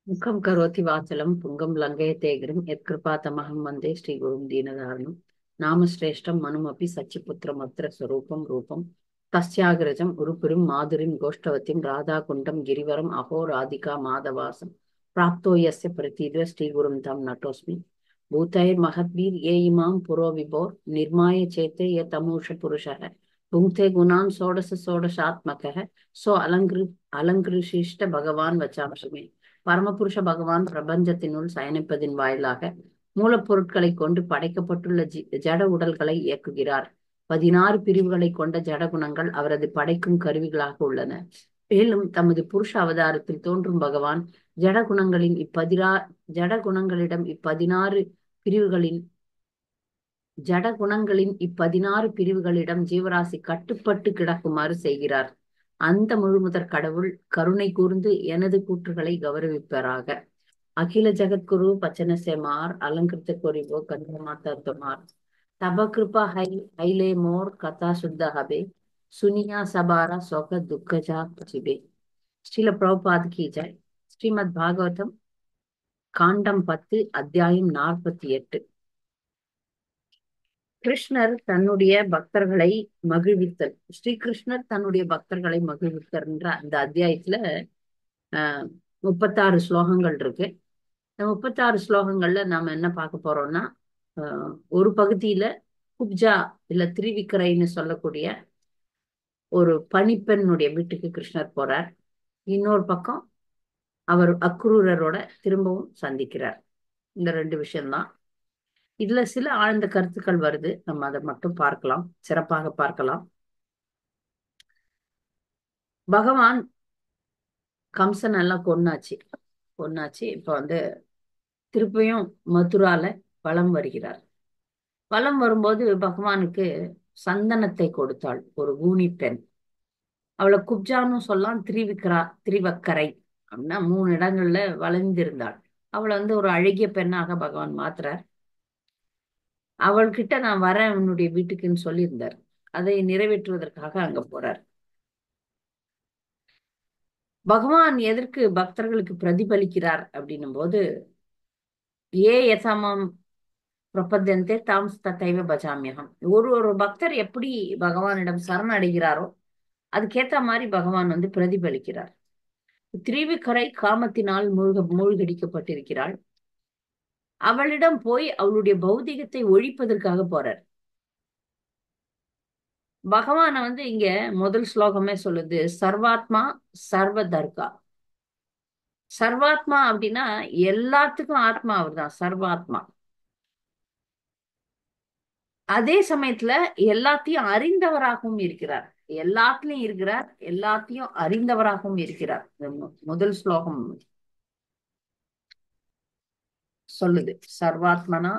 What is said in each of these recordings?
முகம் கரோதி வாச்சலம் புங்கம் லங்கயத்தேகிரம் யத்கிருபாத்தமகம் வந்தே ஸ்ரீகுரும் தீனதாரணம் நாமஸ்ரேஷ்டம் மனுமபி சச்சிபுத்திரம் அத்திர ஸ்வரூபம் ரூபம் தஸ்யாகிரஜம் உருப்புரும் மாதுரிம் கோஷ்டவத்திம் ராதாகுண்டம் கிரிவரம் அஹோ ராதிகா மாதவாசம் பிராப்தோ யஸ்ய பிரதீத்வ ஸ்ரீகுரும் தம் நட்டோஸ்மி பூதைர் மகத்வீர் ஏ இமாம் புரோ விபோர் நிர்மாய சேத்தே ய தமூஷ புருஷः புங்க்தே குணான் சோடச சோடசாத்மகः சோ அலங்கிரு அலங்கிருஷிஷ்ட பகவான் வச்சாம்சமே பரமபுருஷ பகவான் பிரபஞ்சத்தினுள் சயனிப்பதின் வாயிலாக மூலப்பொருட்களை கொண்டு படைக்கப்பட்டுள்ள ஜி ஜட உடல்களை இயக்குகிறார் பதினாறு பிரிவுகளை கொண்ட ஜட குணங்கள் அவரது படைக்கும் கருவிகளாக உள்ளன மேலும் தமது புருஷ அவதாரத்தில் தோன்றும் பகவான் ஜட குணங்களின் இப்பதிரா ஜட குணங்களிடம் இப்பதினாறு பிரிவுகளின் ஜட குணங்களின் இப்பதினாறு பிரிவுகளிடம் ஜீவராசி கட்டுப்பட்டு கிடக்குமாறு செய்கிறார் அந்த முழுமுதற் கடவுள் கருணை கூர்ந்து எனது கூற்றுகளை கௌரவிப்பராக அகில ஜகத்குரு பச்சனசேமார் அலங்கிருத்த கொரிவோ கந்தமாத்தமார் தப கிருபா ஹை ஹைலே மோர் கதா சுத்த ஹபே சுனியா சபாரா சொக துக்கஜா சிபே ஸ்ரீல பிரபுபாத் கி ஜெய் ஸ்ரீமத் பாகவதம் காண்டம் பத்து அத்தியாயம் நாற்பத்தி எட்டு கிருஷ்ணர் தன்னுடைய பக்தர்களை மகிழ்வித்தல் ஸ்ரீகிருஷ்ணர் தன்னுடைய பக்தர்களை மகிழ்வித்தல்ன்ற அந்த அத்தியாயத்துல ஆஹ் முப்பத்தாறு ஸ்லோகங்கள் இருக்கு இந்த முப்பத்தாறு ஸ்லோகங்கள்ல நாம என்ன பார்க்க போறோம்னா ஆஹ் ஒரு பகுதியில குப்ஜா இல்ல திரிவிக்கரைன்னு சொல்லக்கூடிய ஒரு பணிப்பெண்ணுடைய வீட்டுக்கு கிருஷ்ணர் போறார் இன்னொரு பக்கம் அவர் அக்ரூரரோட திரும்பவும் சந்திக்கிறார் இந்த ரெண்டு விஷயம்தான் இதுல சில ஆழ்ந்த கருத்துக்கள் வருது நம்ம அதை மட்டும் பார்க்கலாம் சிறப்பாக பார்க்கலாம் பகவான் கம்சன் எல்லாம் கொன்னாச்சு கொன்னாச்சு இப்ப வந்து திருப்பியும் மதுரால வலம் வருகிறார் வலம் வரும்போது பகவானுக்கு சந்தனத்தை கொடுத்தாள் ஒரு கூனி பெண் அவளை குப்ஜான்னு சொல்லலாம் திரிவிக்ரா திரிவக்கரை அப்படின்னா மூணு இடங்கள்ல வளைந்திருந்தாள் அவளை வந்து ஒரு அழகிய பெண்ணாக பகவான் மாத்துறார் அவள்கிட்ட நான் வரேன் உன்னுடைய வீட்டுக்குன்னு சொல்லியிருந்தார் அதை நிறைவேற்றுவதற்காக அங்க போறார் பகவான் எதற்கு பக்தர்களுக்கு பிரதிபலிக்கிறார் அப்படின்னும் போது ஏ யசமம் பிரபத்தந்தே தாம் தத்தைவ பஜாமியகம் ஒரு ஒரு பக்தர் எப்படி பகவானிடம் சரணடைகிறாரோ அதுக்கேத்த மாதிரி பகவான் வந்து பிரதிபலிக்கிறார் திரிவிக்கரை காமத்தினால் மூழ்க மூழ்கடிக்கப்பட்டிருக்கிறாள் அவளிடம் போய் அவளுடைய பௌதிகத்தை ஒழிப்பதற்காக போறார் பகவான வந்து இங்க முதல் ஸ்லோகமே சொல்லுது சர்வாத்மா சர்வ தர்கா சர்வாத்மா அப்படின்னா எல்லாத்துக்கும் ஆத்மா அவர் தான் சர்வாத்மா அதே சமயத்துல எல்லாத்தையும் அறிந்தவராகவும் இருக்கிறார் எல்லாத்துலயும் இருக்கிறார் எல்லாத்தையும் அறிந்தவராகவும் இருக்கிறார் முதல் ஸ்லோகம் சொல்லுது சர்வாத்மனா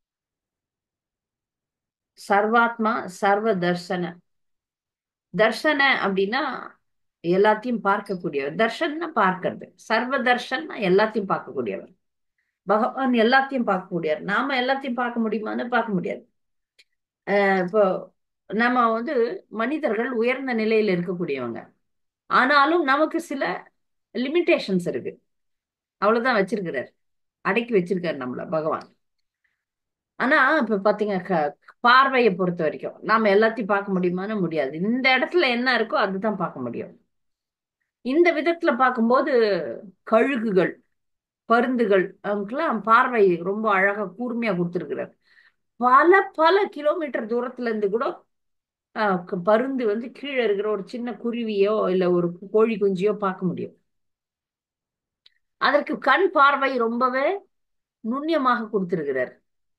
சர்வாத்மா சர்வ தர்சன தர்சன அப்படின்னா எல்லாத்தையும் பார்க்கக்கூடியவர் தர்ஷன்னா பார்க்கறது சர்வ தர்ஷன்னா எல்லாத்தையும் பார்க்கக்கூடியவர் பகவான் எல்லாத்தையும் பார்க்கக்கூடியவர் நாம எல்லாத்தையும் பார்க்க முடியுமான்னு பார்க்க முடியாது அஹ் இப்போ நம்ம வந்து மனிதர்கள் உயர்ந்த நிலையில இருக்கக்கூடியவங்க ஆனாலும் நமக்கு சில லிமிட்டேஷன்ஸ் இருக்கு அவ்வளவுதான் வச்சிருக்கிறார் அடக்கி வச்சிருக்காரு நம்மள பகவான் ஆனா இப்ப பாத்தீங்க பார்வையை பொறுத்த வரைக்கும் நாம எல்லாத்தையும் பார்க்க முடியுமான்னு முடியாது இந்த இடத்துல என்ன இருக்கோ அதுதான் பார்க்க முடியும் இந்த விதத்துல பார்க்கும்போது கழுகுகள் பருந்துகள் அவங்களுக்குலாம் பார்வை ரொம்ப அழகா கூர்மையா கொடுத்துருக்கிறார் பல பல கிலோமீட்டர் தூரத்துல இருந்து கூட பருந்து வந்து கீழே இருக்கிற ஒரு சின்ன குருவியோ இல்ல ஒரு கோழி குஞ்சியோ பார்க்க முடியும் அதற்கு கண் பார்வை ரொம்பவே நுண்ணியமாக கொடுத்திருக்கிறார்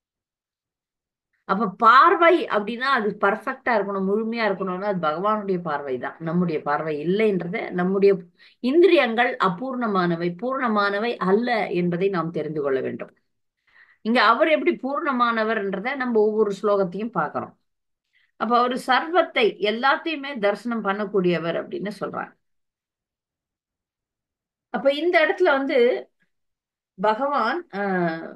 அப்ப பார்வை அப்படின்னா அது பர்ஃபெக்டா இருக்கணும் முழுமையா இருக்கணும்னா அது பகவானுடைய பார்வை தான் நம்முடைய பார்வை இல்லைன்றத நம்முடைய இந்திரியங்கள் அபூர்ணமானவை பூர்ணமானவை அல்ல என்பதை நாம் தெரிந்து கொள்ள வேண்டும் இங்க அவர் எப்படி பூர்ணமானவர்ன்றத நம்ம ஒவ்வொரு ஸ்லோகத்தையும் பார்க்கிறோம் அப்ப அவர் சர்வத்தை எல்லாத்தையுமே தரிசனம் பண்ணக்கூடியவர் அப்படின்னு சொல்றாங்க அப்ப இந்த இடத்துல வந்து பகவான் ஆஹ்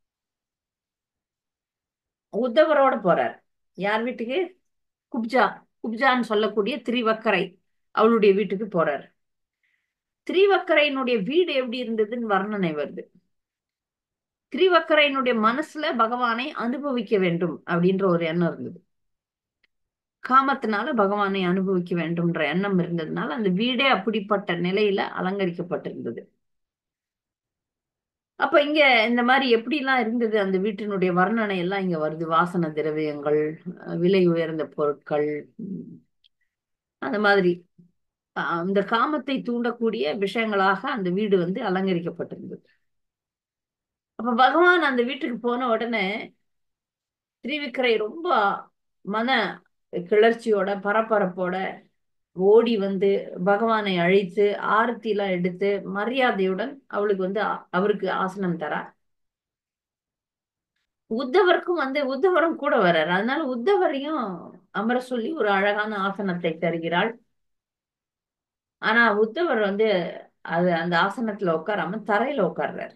உத்தவரோட போறார் யார் வீட்டுக்கு குப்ஜா குப்ஜான்னு சொல்லக்கூடிய திரிவக்கரை அவளுடைய வீட்டுக்கு போறார் திரிவக்கரையினுடைய வீடு எப்படி இருந்ததுன்னு வர்ணனை வருது திரிவக்கரையினுடைய மனசுல பகவானை அனுபவிக்க வேண்டும் அப்படின்ற ஒரு எண்ணம் இருந்தது காமத்தினால பகவானை அனுபவிக்க வேண்டும்ன்ற எண்ணம் இருந்ததுனால அந்த வீடே அப்படிப்பட்ட நிலையில அலங்கரிக்கப்பட்டிருந்தது அப்ப இங்க இந்த மாதிரி எப்படி எல்லாம் இருந்தது அந்த வீட்டினுடைய வர்ணனை எல்லாம் இங்க வருது வாசன திரவியங்கள் அஹ் விலை உயர்ந்த பொருட்கள் உம், அந்த மாதிரி அஹ் அந்த காமத்தை தூண்டக்கூடிய விஷயங்களாக அந்த வீடு வந்து அலங்கரிக்கப்பட்டிருந்தது அப்ப பகவான் அந்த வீட்டுக்கு போன உடனே திருவிக்கரை ரொம்ப மன கிளர்ச்சியோட பரபரப்போட ஓடி வந்து பகவானை அழைத்து ஆரத்தி எல்லாம் எடுத்து மரியாதையுடன் அவளுக்கு வந்து அ- அவருக்கு ஆசனம் தரா உத்தவருக்கும் வந்து உத்தவரும் கூட வர்றாரு அதனால உத்தவரையும் அமர சொல்லி ஒரு அழகான ஆசனத்தை தருகிறாள் ஆனா உத்தவர் வந்து அது அந்த ஆசனத்துல உட்காராம தரையில உட்கார்றாரு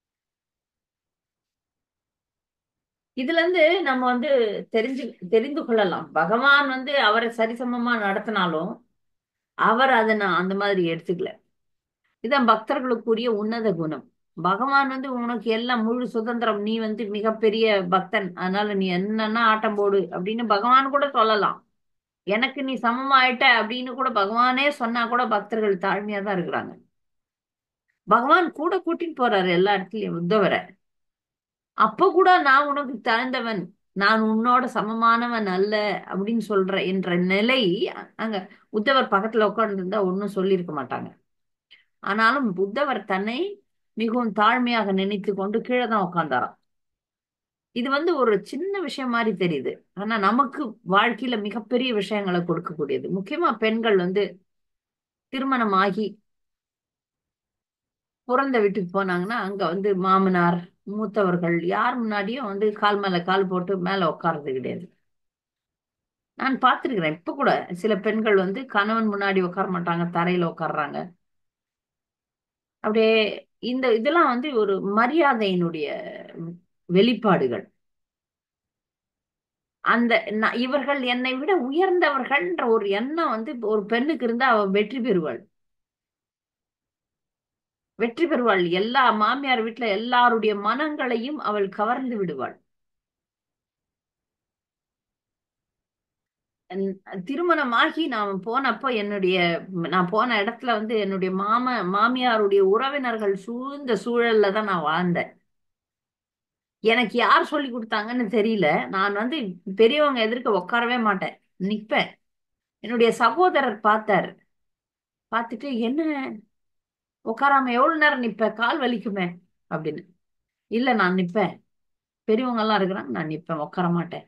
இதுல இருந்து நம்ம வந்து தெரிஞ்சு தெரிந்து கொள்ளலாம் பகவான் வந்து அவரை சரிசமமா நடத்தினாலும் அவர் அதை நான் அந்த மாதிரி எடுத்துக்கல இதான் பக்தர்களுக்குரிய உன்னத குணம் பகவான் வந்து உனக்கு எல்லாம் முழு சுதந்திரம் நீ வந்து மிகப்பெரிய பக்தன் அதனால நீ என்னன்னா ஆட்டம் போடு அப்படின்னு பகவான் கூட சொல்லலாம் எனக்கு நீ சமமாயிட்ட அப்படின்னு கூட பகவானே சொன்னா கூட பக்தர்கள் தாழ்மையா தான் இருக்கிறாங்க பகவான் கூட கூட்டிட்டு போறாரு எல்லா இடத்துலயும் உத்தவரை அப்ப கூட நான் உனக்கு தாழ்ந்தவன் நான் உன்னோட சமமானவன் அல்ல அப்படின்னு சொல்ற என்ற நிலை அங்க உத்தவர் பக்கத்துல உட்கார்ந்து இருந்தா ஒன்னும் சொல்லியிருக்க மாட்டாங்க ஆனாலும் புத்தவர் தன்னை மிகவும் தாழ்மையாக நினைத்து கொண்டு கீழே தான் உட்கார்ந்தாராம் இது வந்து ஒரு சின்ன விஷயம் மாதிரி தெரியுது ஆனா நமக்கு வாழ்க்கையில மிகப்பெரிய விஷயங்களை கொடுக்கக்கூடியது முக்கியமா பெண்கள் வந்து திருமணம் ஆகி பிறந்த வீட்டுக்கு போனாங்கன்னா அங்க வந்து மாமனார் மூத்தவர்கள் யார் முன்னாடியும் வந்து கால் மேல கால் போட்டு மேல உட்கார்றது கிடையாது நான் பார்த்திருக்கிறேன் இப்ப கூட சில பெண்கள் வந்து கணவன் முன்னாடி உட்கார மாட்டாங்க தரையில உட்கார்றாங்க அப்படியே இந்த இதெல்லாம் வந்து ஒரு மரியாதையினுடைய வெளிப்பாடுகள் அந்த ந- இவர்கள் என்னை விட உயர்ந்தவர்கள்ன்ற ஒரு எண்ணம் வந்து ஒரு பெண்ணுக்கு இருந்தா அவ வெற்றி பெறுவாள் வெற்றி பெறுவாள் எல்லா மாமியார் வீட்டுல எல்லாருடைய மனங்களையும் அவள் கவர்ந்து விடுவாள் அந்- திருமணமாகி நான் போனப்போ என்னுடைய நான் போன இடத்துல வந்து என்னுடைய மாம மாமியாருடைய உறவினர்கள் சூழ்ந்த சூழல்ல தான் நான் வாழ்ந்தேன் எனக்கு யார் சொல்லி கொடுத்தாங்கன்னு தெரியல நான் வந்து பெரியவங்க எதிர்க்க உட்காரவே மாட்டேன் நிப்பேன் என்னுடைய சகோதரர் பார்த்தார் பார்த்துட்டு என்ன உட்காராம எவ்வளவு நேரம் நிப்ப கால் வலிக்குமே அப்படின்னு இல்ல நான் நிப்பேன் பெரியவங்க எல்லாம் இருக்கிறாங்க நான் நிப்பேன் உட்கார மாட்டேன்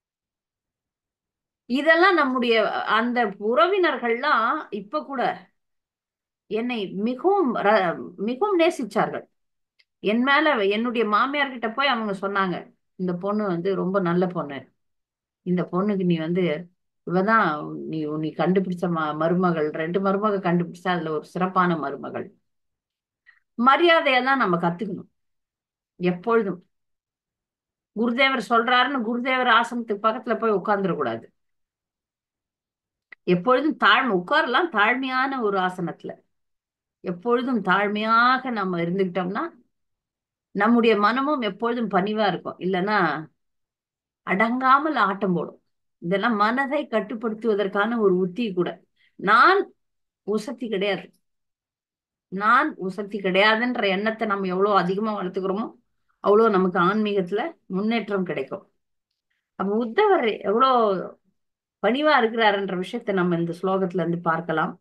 இதெல்லாம் நம்முடைய அந்த உறவினர்கள்லாம் இப்ப கூட என்னை மிகவும் ர- மிகவும் நேசிச்சார்கள் என் மேல என்னுடைய மாமியார் கிட்ட போய் அவங்க சொன்னாங்க இந்த பொண்ணு வந்து ரொம்ப நல்ல பொண்ணு இந்த பொண்ணுக்கு நீ வந்து இவதான் நீ நீ கண்டுபிடிச்ச ம மருமகள் ரெண்டு மருமகள் கண்டுபிடிச்சா அதுல ஒரு சிறப்பான மருமகள் மரியாதையெல்லாம் நம்ம கத்துக்கணும் எப்பொழுதும் குருதேவர் சொல்றாருன்னு குருதேவர் ஆசனத்துக்கு பக்கத்துல போய் உட்கார்ந்துட கூடாது எப்பொழுதும் தாழ்மை உட்காரலாம் தாழ்மையான ஒரு ஆசனத்துல எப்பொழுதும் தாழ்மையாக நம்ம இருந்துக்கிட்டோம்னா நம்முடைய மனமும் எப்பொழுதும் பணிவா இருக்கும் இல்லைன்னா அடங்காமல் ஆட்டம் போடும் இதெல்லாம் மனதை கட்டுப்படுத்துவதற்கான ஒரு உத்தி கூட நான் உசத்தி கிடையாது நான் உசத்தி கிடையாதுன்ற எண்ணத்தை நம்ம எவ்வளவு அதிகமா வளர்த்துக்கிறோமோ அவ்வளவு நமக்கு ஆன்மீகத்துல முன்னேற்றம் கிடைக்கும் அப்ப உத்தவர் எவ்வளோ பணிவா இருக்கிறாருன்ற விஷயத்தை நம்ம இந்த ஸ்லோகத்துல இருந்து பார்க்கலாம்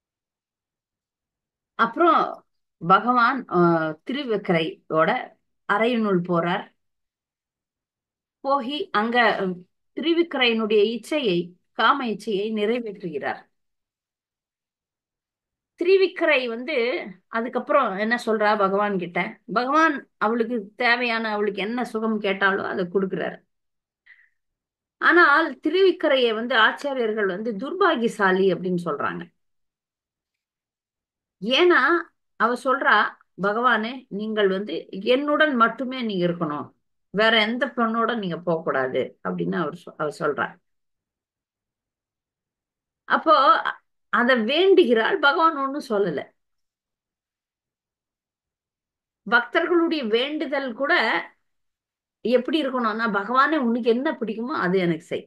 அப்புறம் பகவான் ஆஹ், திருவக்கரையோட அறையினுள் போறார் போகி அங்க அஹ், திருவிக்கரையினுடைய இச்சையை காம இச்சையை நிறைவேற்றுகிறார் திருவிக்கரை வந்து அதுக்கப்புறம் என்ன சொல்றா பகவான் கிட்ட பகவான் அவளுக்கு தேவையான அவளுக்கு என்ன சுகம் கேட்டாலோ அதை கொடுக்கிறார் ஆனால் திருவிக்கரையை வந்து ஆச்சாரியர்கள் வந்து துர்பாகியசாலி அப்படின்னு சொல்றாங்க ஏன்னா அவ சொல்றா பகவானே நீங்கள் வந்து என்னுடன் மட்டுமே நீங்க இருக்கணும் வேற எந்த பெண்ணோட நீங்க போக கூடாது அப்படின்னு அவர் சொ- அவர் சொல்றார் அப்போ அ- அதை வேண்டுகிறாள் பகவான் ஒன்றும் சொல்லல பக்தர்களுடைய வேண்டுதல் கூட எப்படி இருக்கணும்னா பகவானே உனக்கு என்ன பிடிக்குமோ அது எனக்கு செய்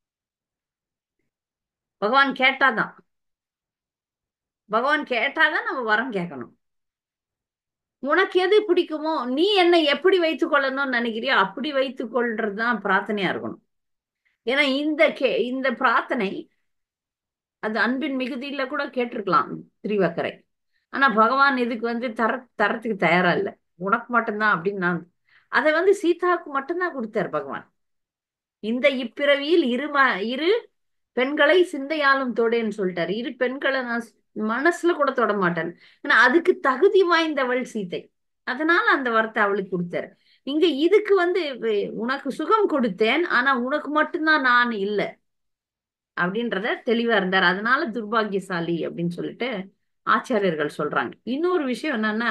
பகவான் கேட்டாதான் பகவான் கேட்டாதான் நம்ம வரம் கேட்கணும் உனக்கு எது பிடிக்குமோ நீ என்னை எப்படி வைத்துக் கொள்ளணும்னு நினைக்கிறியோ அப்படி வைத்துக் கொள்றதுதான் பிரார்த்தனையா இருக்கணும் ஏன்னா இந்த கே இந்த பிரார்த்தனை அது அன்பின் மிகுதியில கூட கேட்டிருக்கலாம் திரிவக்கரை ஆனா பகவான் இதுக்கு வந்து தர தரத்துக்கு தயாரா இல்லை உனக்கு மட்டும்தான் அப்படின்னு நான் அதை வந்து சீதாவுக்கு மட்டும்தான் கொடுத்தார் பகவான் இந்த இப்பிறவியில் இரு ம- இரு பெண்களை சிந்தையாலும் தொடேன்னு சொல்லிட்டாரு இரு பெண்களை நான் மனசுல கூட தொட மாட்டேன் ஏன்னா அதுக்கு தகுதி வாய்ந்தவள் சீதை அதனால அந்த வரத்தை அவளுக்கு கொடுத்தாரு இங்க இதுக்கு வந்து வே- உனக்கு சுகம் கொடுத்தேன் ஆனா உனக்கு மட்டும்தான் நான் இல்லை அப்படின்றத தெளிவா இருந்தார் அதனால துர்பாகியசாலி அப்படின்னு சொல்லிட்டு ஆச்சாரியர்கள் சொல்றாங்க இன்னொரு விஷயம் என்னன்னா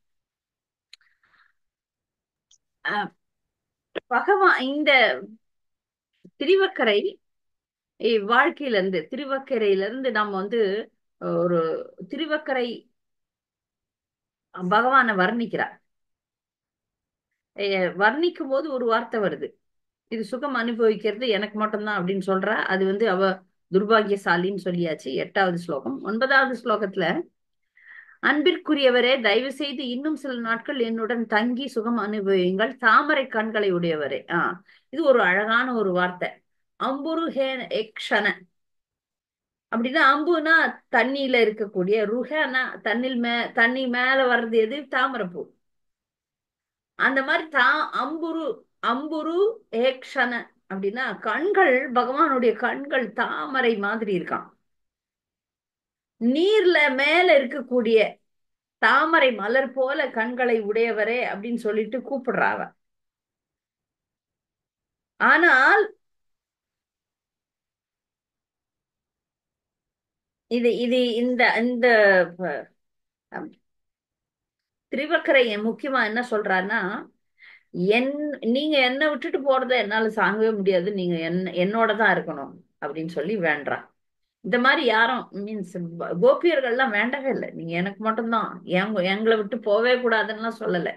அஹ், பகவான் இந்த திருவக்கரை இ- வாழ்க்கையில இருந்து திருவக்கரையில இருந்து நம்ம வந்து ஒரு திருவக்கரை பகவானை வர்ணிக்கிறார் அஹ் வர்ணிக்கும் போது ஒரு வார்த்தை வருது இது சுகம் அனுபவிக்கிறது எனக்கு மட்டும்தான் அப்படின்னு சொல்றா அது வந்து அவ துர்பாகியசாலின்னு சொல்லியாச்சு எட்டாவது ஸ்லோகம் ஒன்பதாவது ஸ்லோகத்துல அன்பிற்குரியவரே தயவு செய்து இன்னும் சில நாட்கள் என்னுடன் தங்கி சுகம் அனுபவியுங்கள் தாமரை கண்களை உடையவரே ஆஹ் இது ஒரு அழகான ஒரு வார்த்தை அம்புரு ஹே எக்ஷன அப்படின்னா அம்புனா தண்ணியில இருக்கக்கூடிய ருஹனா தண்ணில் மே தண்ணி மேல வர்றது எது தாமரைப்பூ அந்த மாதிரி தா அம்புரு அம்புரு ஏக்ஷன அப்படின்னா கண்கள் பகவானுடைய கண்கள் தாமரை மாதிரி இருக்கான் நீர்ல மேல இருக்கக்கூடிய தாமரை மலர் போல கண்களை உடையவரே அப்படின்னு சொல்லிட்டு கூப்பிடுறா அவ ஆனால் இது இது இந்த இந்த அஹ், திருவக்கரை முக்கியமா என்ன சொல்றாருன்னா என் நீங்க என்ன விட்டுட்டு போறத என்னால தாங்கவே முடியாது நீங்க என்ன என்னோட தான் இருக்கணும் அப்படின்னு சொல்லி வேண்டாம் இந்த மாதிரி யாரும் மீன்ஸ் கோபியர்கள்லாம் வேண்டவே இல்லை நீங்க எனக்கு மட்டும்தான் எங்க எங்களை விட்டு போவே கூடாதுன்னுலாம் சொல்லல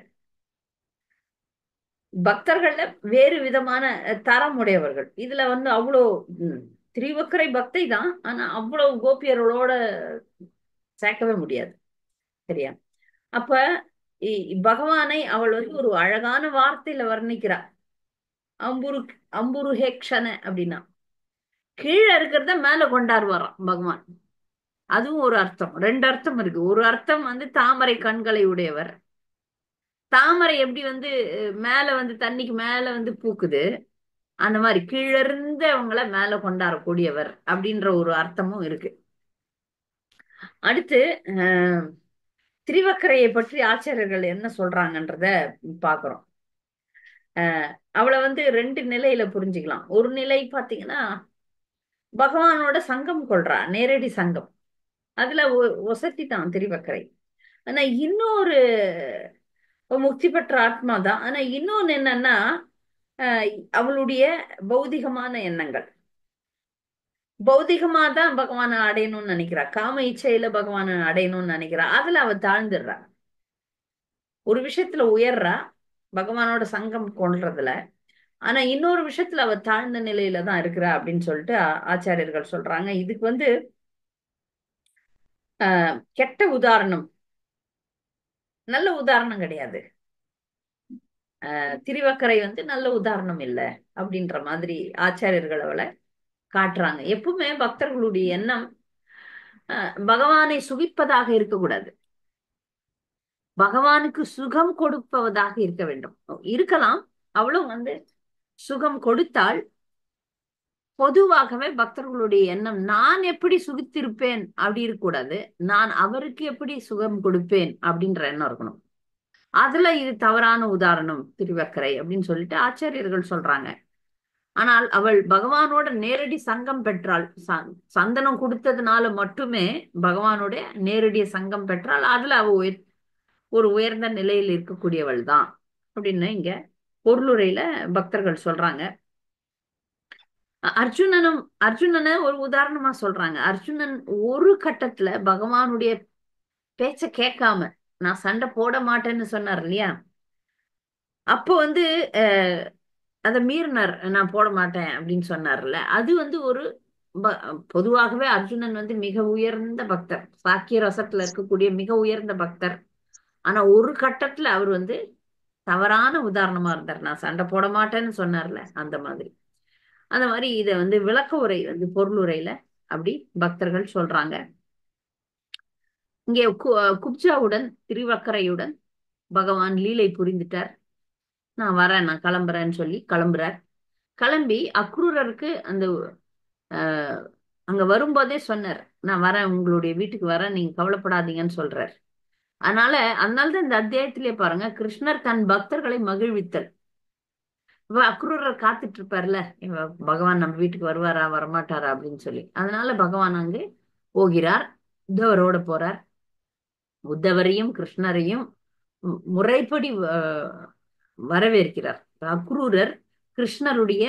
பக்தர்கள்ல வேறு விதமான அஹ், தரம் உடையவர்கள் இதுல வந்து அவ்வளோ ம், திரிவக்கரை பக்தை தான் ஆனா அவ்வளவு கோபியர்களோட சேர்க்கவே முடியாது சரியா அப்ப இ- பகவானை அவள் வந்து ஒரு அழகான வார்த்தையில வர்ணிக்கிறா அம்புரு அம்புரு ஹேக்ஷன அப்படின்னா கீழே இருக்கிறத மேல கொண்டாரு வரான் பகவான் அதுவும் ஒரு அர்த்தம் ரெண்டு அர்த்தம் இருக்கு ஒரு அர்த்தம் வந்து தாமரை கண்களை உடையவர் தாமரை எப்படி வந்து அஹ், மேல வந்து தண்ணிக்கு மேல வந்து பூக்குது அந்த மாதிரி கீழிருந்து அவங்கள மேல கொண்டாடக்கூடியவர் அப்படின்ற ஒரு அர்த்தமும் இருக்கு அடுத்து அஹ், திருவக்கரையை பற்றி ஆச்சாரியர்கள் என்ன சொல்றாங்கன்றத பாக்குறோம் அஹ், அவளை வந்து ரெண்டு நிலையில புரிஞ்சுக்கலாம் ஒரு நிலை பாத்தீங்கன்னா பகவானோட சங்கம் கொள்றா நேரடி சங்கம் அதுல ஒ- ஒசத்தி தான் திருவக்கரை ஆனா இன்னொரு முக்தி பெற்ற ஆத்மா தான் ஆனா இன்னொன்னு என்னன்னா அஹ், அவளுடைய பௌதிகமான எண்ணங்கள் பௌதிகமா தான் பகவானை அடையணும்னு நினைக்கிறா காம இச்சையில பகவானை அடையணும்னு நினைக்கிறா அதுல அவ தாழ்ந்துடுறா ஒரு விஷயத்துல உயர்றா பகவானோட சங்கம் கொள்றதுல ஆனா இன்னொரு விஷயத்துல அவ தாழ்ந்த நிலையில தான் இருக்கிறா அப்படின்னு சொல்லிட்டு ஆ- ஆச்சாரியர்கள் சொல்றாங்க இதுக்கு வந்து ஆஹ், கெட்ட உதாரணம் நல்ல உதாரணம் கிடையாது ஆஹ், திருவக்கரை வந்து நல்ல உதாரணம் இல்லை அப்படின்ற மாதிரி ஆச்சாரியர்கள் அவளை காட்டுறாங்க எப்பவுமே பக்தர்களுடைய எண்ணம் ஆஹ், பகவானை சுகிப்பதாக இருக்கக்கூடாது பகவானுக்கு சுகம் கொடுப்பதாக இருக்க வேண்டும் இருக்கலாம் அவளும் வந்து சுகம் கொடுத்தால் பொதுவாகவே பக்தர்களுடைய எண்ணம் நான் எப்படி சுகித்திருப்பேன் அப்படி இருக்கக்கூடாது நான் அவருக்கு எப்படி சுகம் கொடுப்பேன் அப்படின்ற எண்ணம் இருக்கணும் அதுல இது தவறான உதாரணம் திருவக்கரை அப்படின்னு சொல்லிட்டு ஆச்சாரியர்கள் சொல்றாங்க ஆனால் அவள் பகவானோட நேரடி சங்கம் பெற்றாள் ச- சந்தனம் கொடுத்ததுனால மட்டுமே பகவானோட நேரடி சங்கம் பெற்றால் அதுல அவ உயர் ஒரு உயர்ந்த நிலையில் இருக்கக்கூடியவள் தான் அப்படின்னு இங்க பொருளுரையில பக்தர்கள் சொல்றாங்க அ- அர்ஜுனனும் அர்ஜுனனை ஒரு உதாரணமா சொல்றாங்க அர்ஜுனன் ஒரு கட்டத்துல பகவானுடைய பேச்ச கேட்காம நான் சண்டை போட மாட்டேன்னு சொன்னார் இல்லையா அப்போ வந்து அஹ், அதை மீறினார் நான் போட மாட்டேன் அப்படின்னு சொன்னார்ல அது வந்து ஒரு ப- பொதுவாகவே அர்ஜுனன் வந்து மிக உயர்ந்த பக்தர் சாக்கிய ரசத்துல இருக்கக்கூடிய மிக உயர்ந்த பக்தர் ஆனா ஒரு கட்டத்துல அவர் வந்து தவறான உதாரணமா இருந்தார் நான் சண்டை போட மாட்டேன்னு சொன்னார்ல அந்த மாதிரி அந்த மாதிரி இதை வந்து விளக்க உரை வந்து பொருளுரையில அப்படி பக்தர்கள் சொல்றாங்க இங்கே கு- குப்ஜாவுடன் திருவக்கரையுடன் பகவான் லீலை புரிந்துட்டார் நான் வரேன் நான் கிளம்புறேன்னு சொல்லி கிளம்புறார் கிளம்பி அக்ரூரருக்கு அந்த ஆஹ், அங்க வரும்போதே சொன்னார் நான் வரேன் உங்களுடைய வீட்டுக்கு வரேன் நீங்க கவலைப்படாதீங்கன்னு சொல்றார் அதனால அதனாலதான் இந்த அத்தியாயத்திலே பாருங்க கிருஷ்ணர் தன் பக்தர்களை மகிழ்வித்தல் இப்ப அக்ரூரர் காத்துட்டு இருப்பார்ல இவ பகவான் நம்ம வீட்டுக்கு வருவாரா வரமாட்டாரா அப்படின்னு சொல்லி அதனால பகவான் அங்கு போகிறார் உத்தவரோட போறார் உத்தவரையும் கிருஷ்ணரையும் மு- முறைப்படி அஹ், வரவேற்கிறார் அக்ரூரர் கிருஷ்ணருடைய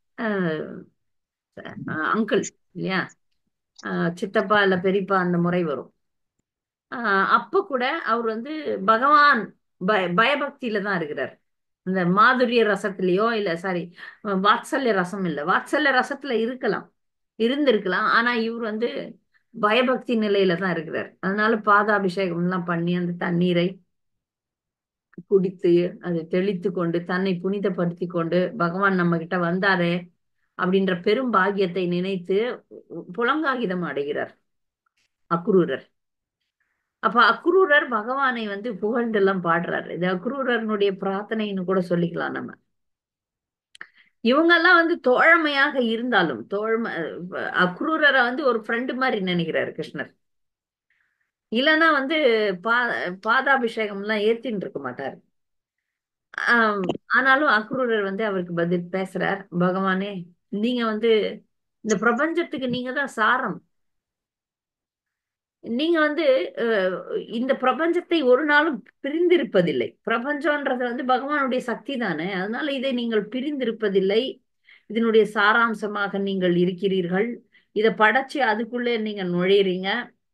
அங்கிள் இல்லையா அஹ், சித்தப்பா இல்ல பெரியப்பா அந்த முறை வரும் ஆஹ் அப்ப கூட அவர் வந்து பகவான் பய பயபக்தியில தான் இருக்கிறார் இந்த மாதுரிய ரசத்திலேயோ இல்ல சாரி வாத்சல்ய ரசம் இல்ல வாத்சல்ய ரசத்துல இருக்கலாம் இருந்திருக்கலாம் ஆனா இவர் வந்து பயபக்தி நிலையில தான் இருக்கிறார் அதனால பாதாபிஷேகம் எல்லாம் பண்ணி அந்த தண்ணீரை குடித்து அதை தெளித்து கொண்டு தன்னை புனிதப்படுத்தி கொண்டு பகவான் நம்ம கிட்ட வந்தாரே அப்படின்ற பெரும் பாக்கியத்தை நினைத்து புலங்காகிதம் அடைகிறார் அக்ரூரர் அப்ப அக்ரூரர் பகவானை வந்து புகழ்ந்தெல்லாம் பாடுறாரு இது அக்ரூரனுடைய பிரார்த்தனைன்னு கூட சொல்லிக்கலாம் நம்ம இவங்க எல்லாம் வந்து தோழமையாக இருந்தாலும் தோழமை அக்ரூரரை வந்து ஒரு ஃப்ரெண்டு மாதிரி நினைக்கிறாரு கிருஷ்ணர் இல்லைன்னா வந்து பா பாதாபிஷேகம் எல்லாம் ஏத்தின்னு இருக்க மாட்டாரு ஆம், ஆனாலும் அக்ரூரர் வந்து அவருக்கு பதில் பேசுறார் பகவானே நீங்க வந்து இந்த பிரபஞ்சத்துக்கு நீங்க தான் சாரம் நீங்க வந்து அஹ், இந்த பிரபஞ்சத்தை ஒரு நாளும் பிரிந்திருப்பதில்லை பிரபஞ்சம்ன்றது வந்து பகவானுடைய சக்தி தானே அதனால இதை நீங்கள் பிரிந்திருப்பதில்லை இதனுடைய சாராம்சமாக நீங்கள் இருக்கிறீர்கள் இதை படைச்சு அதுக்குள்ளே நீங்க நுழையிறீங்க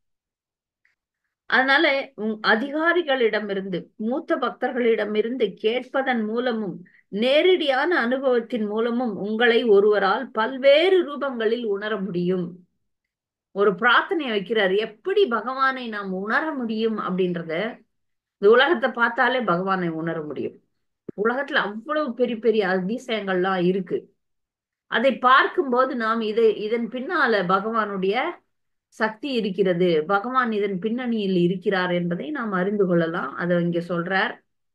அதனால உம் அதிகாரிகளிடமிருந்து மூத்த பக்தர்களிடமிருந்து கேட்பதன் மூலமும் நேரடியான அனுபவத்தின் மூலமும் உங்களை ஒருவரால் பல்வேறு ரூபங்களில் உணர முடியும் ஒரு பிரார்த்தனை வைக்கிறார் எப்படி பகவானை நாம் உணர முடியும் அப்படின்றத இந்த உலகத்தை பார்த்தாலே பகவானை உணர முடியும் உலகத்துல அவ்வளவு பெரிய பெரிய அதிசயங்கள்லாம் இருக்கு அதை பார்க்கும்போது நாம் இதை இதன் பின்னால பகவானுடைய சக்தி இருக்கிறது பகவான் இதன் பின்னணியில் இருக்கிறார் என்பதை நாம் அறிந்து கொள்ளலாம் அதை இங்க சொல்றார்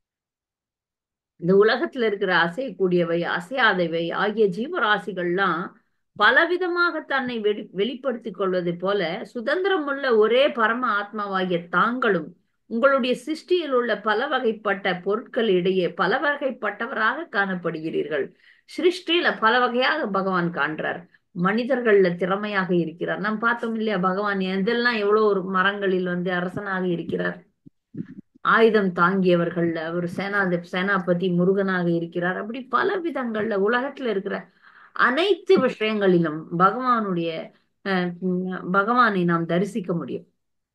இந்த உலகத்துல இருக்கிற அசையக்கூடியவை அசையாதவை ஆகிய ஜீவராசிகள்லாம் பலவிதமாக தன்னை வெளி வெளிப்படுத்திக் கொள்வது போல சுதந்திரம் உள்ள ஒரே பரம ஆத்மாவாகிய தாங்களும் உங்களுடைய சிருஷ்டியில் உள்ள பல வகைப்பட்ட பொருட்கள் இடையே பல வகைப்பட்டவராக காணப்படுகிறீர்கள் சிருஷ்டியில பல வகையாக பகவான் காண்றார் மனிதர்கள்ல திறமையாக இருக்கிறார் நாம் பார்த்தோம் இல்லையா பகவான் எதெல்லாம் எவ்வளவு ஒரு மரங்களில் வந்து அரசனாக இருக்கிறார் ஆயுதம் தாங்கியவர்கள்ல ஒரு சேனா சேனாபதி முருகனாக இருக்கிறார் அப்படி பல விதங்கள்ல உலகத்துல இருக்கிற அனைத்து விஷயங்களிலும் பகவானுடைய அஹ், உம், பகவானை நாம் தரிசிக்க முடியும்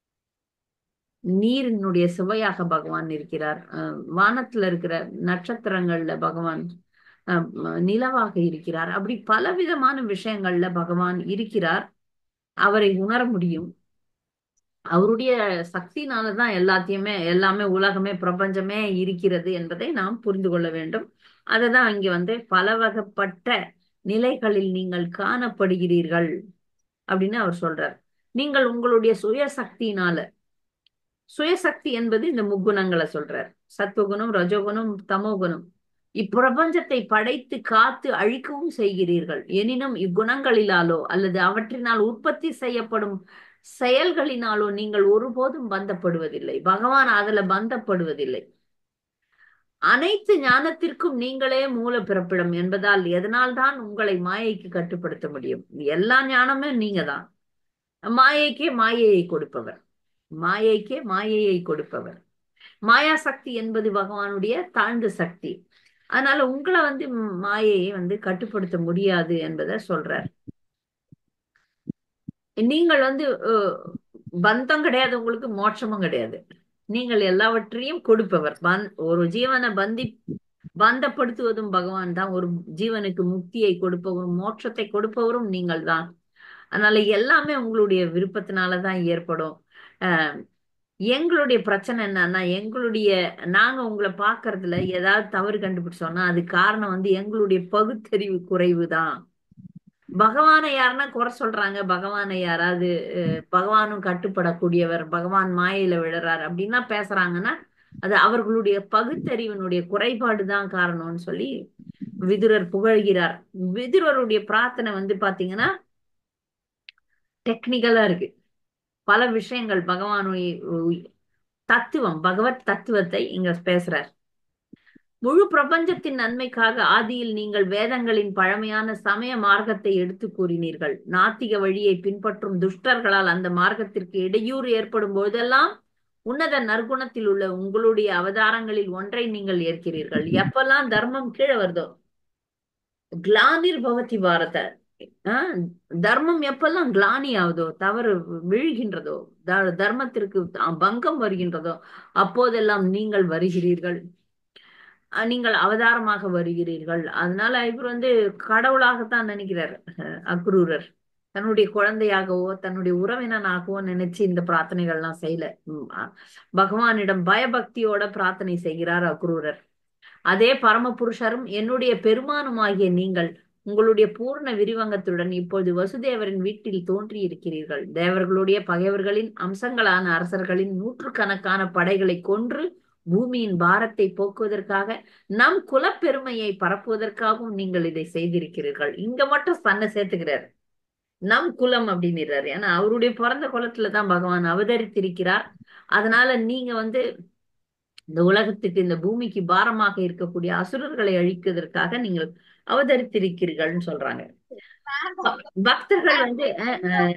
நீரினுடைய சுவையாக பகவான் இருக்கிறார் அஹ், வானத்துல இருக்கிற நட்சத்திரங்கள்ல பகவான் அஹ், நிலவாக இருக்கிறார் அப்படி பலவிதமான விஷயங்கள்ல பகவான் இருக்கிறார் அவரை உணர முடியும் அவருடைய சக்தினாலதான் எல்லாத்தையுமே எல்லாமே உலகமே பிரபஞ்சமே இருக்கிறது என்பதை நாம் புரிந்து கொள்ள வேண்டும் அததான் இங்க வந்து பல வகைப்பட்ட நிலைகளில் நீங்கள் காணப்படுகிறீர்கள் அப்படின்னு அவர் சொல்றார் நீங்கள் உங்களுடைய சுயசக்தியினால சுயசக்தி என்பது இந்த முக்குணங்களை சொல்றார் சத்துவகுணம் ரஜோகுணம் தமோகுணம் இப்பிரபஞ்சத்தை படைத்து காத்து அழிக்கவும் செய்கிறீர்கள் எனினும் இக்குணங்களிலாலோ அல்லது அவற்றினால் உற்பத்தி செய்யப்படும் செயல்களினாலோ நீங்கள் ஒருபோதும் பந்தப்படுவதில்லை பகவான் அதுல பந்தப்படுவதில்லை அனைத்து ஞானத்திற்கும் நீங்களே மூல பிறப்பிடம் என்பதால் எதனால் தான் உங்களை மாயைக்கு கட்டுப்படுத்த முடியும் எல்லா ஞானமும் நீங்க தான் மாயைக்கே மாயையை கொடுப்பவர் மாயைக்கே மாயையை கொடுப்பவர் மாயா சக்தி என்பது பகவானுடைய தாழ்ந்த சக்தி அதனால உங்களை வந்து மாயையை வந்து கட்டுப்படுத்த முடியாது என்பதை சொல்றார் நீங்கள் வந்து அஹ், பந்தம் கிடையாது உங்களுக்கு மோட்சமும் கிடையாது நீங்கள் எல்லாவற்றையும் கொடுப்பவர் பந்- ஒரு ஜீவனை பந்தி பந்தப்படுத்துவதும் பகவான் தான் ஒரு ஜீவனுக்கு முக்தியை கொடுப்பவரும் மோட்சத்தை கொடுப்பவரும் நீங்கள் தான் அதனால எல்லாமே உங்களுடைய விருப்பத்தினால தான் ஏற்படும் அஹ் எங்களுடைய பிரச்சனை என்னன்னா எங்களுடைய நாங்க உங்களை பார்க்கறதுல ஏதாவது தவறு கண்டுபிடிச்சோம்னா அது காரணம் வந்து எங்களுடைய பகுத்தறிவு குறைவு தான் பகவானை யாருன்னா குறை சொல்றாங்க பகவானை யாராவது அஹ், பகவானும் கட்டுப்படக்கூடியவர் பகவான் மாயையில விழுறார் அப்படின்னா பேசுறாங்கன்னா அது அவர்களுடைய பகுத்தறிவினுடைய குறைபாடு தான் காரணம்னு சொல்லி விதுரர் புகழ்கிறார் விதுரருடைய பிரார்த்தனை வந்து பாத்தீங்கன்னா டெக்னிக்கலா இருக்கு பல விஷயங்கள் பகவானுடைய உ- தத்துவம் பகவத் தத்துவத்தை இங்க பேசுறார் முழு பிரபஞ்சத்தின் நன்மைக்காக ஆதியில் நீங்கள் வேதங்களின் பழமையான சமய மார்க்கத்தை எடுத்து கூறினீர்கள் நாத்திக வழியை பின்பற்றும் துஷ்டர்களால் அந்த மார்க்கத்திற்கு இடையூறு ஏற்படும் போதெல்லாம் உன்னத நற்குணத்தில் உள்ள உங்களுடைய அவதாரங்களில் ஒன்றை நீங்கள் ஏற்கிறீர்கள் எப்பெல்லாம் தர்மம் கீழே வருதோ கிளானிர் பவதி பாரத ஆஹ் தர்மம் எப்பெல்லாம் கிளானி ஆகுதோ தவறு விழுகின்றதோ த- தர்மத்திற்கு பங்கம் வருகின்றதோ அப்போதெல்லாம் நீங்கள் வருகிறீர்கள் அஹ் நீங்கள் அவதாரமாக வருகிறீர்கள் அதனால இவர் வந்து கடவுளாகத்தான் நினைக்கிறார் அஹ் அக்ரூரர் தன்னுடைய குழந்தையாகவோ தன்னுடைய உறவினனாகவோ நினைச்சு இந்த பிரார்த்தனைகள்லாம் செய்யல உம் அஹ் பகவானிடம் பயபக்தியோட பிரார்த்தனை செய்கிறார் அக்ரூரர் அதே பரமபுருஷரும் என்னுடைய பெருமானுமாகிய நீங்கள் உங்களுடைய பூர்ண விரிவங்கத்துடன் இப்பொழுது வசுதேவரின் வீட்டில் தோன்றி இருக்கிறீர்கள் தேவர்களுடைய பகைவர்களின் அம்சங்களான அரசர்களின் நூற்றுக்கணக்கான படைகளை கொன்று பூமியின் பாரத்தை போக்குவதற்காக நம் குலப்பெருமையை பரப்புவதற்காகவும் நீங்கள் இதை செய்திருக்கிறீர்கள் இங்க மட்டும் தன்னை சேர்த்துக்கிறார் நம் குலம் அப்படின்னுறாரு ஏன்னா அவருடைய பிறந்த குலத்துல தான் பகவான் அவதரித்திருக்கிறார் அதனால நீங்க வந்து இந்த உலகத்துக்கு இந்த பூமிக்கு பாரமாக இருக்கக்கூடிய அசுரர்களை அழிக்கிறதற்காக நீங்கள் அவதரித்திருக்கிறீர்கள்னு சொல்றாங்க ப- பக்தர்கள் வந்து அஹ், அஹ்,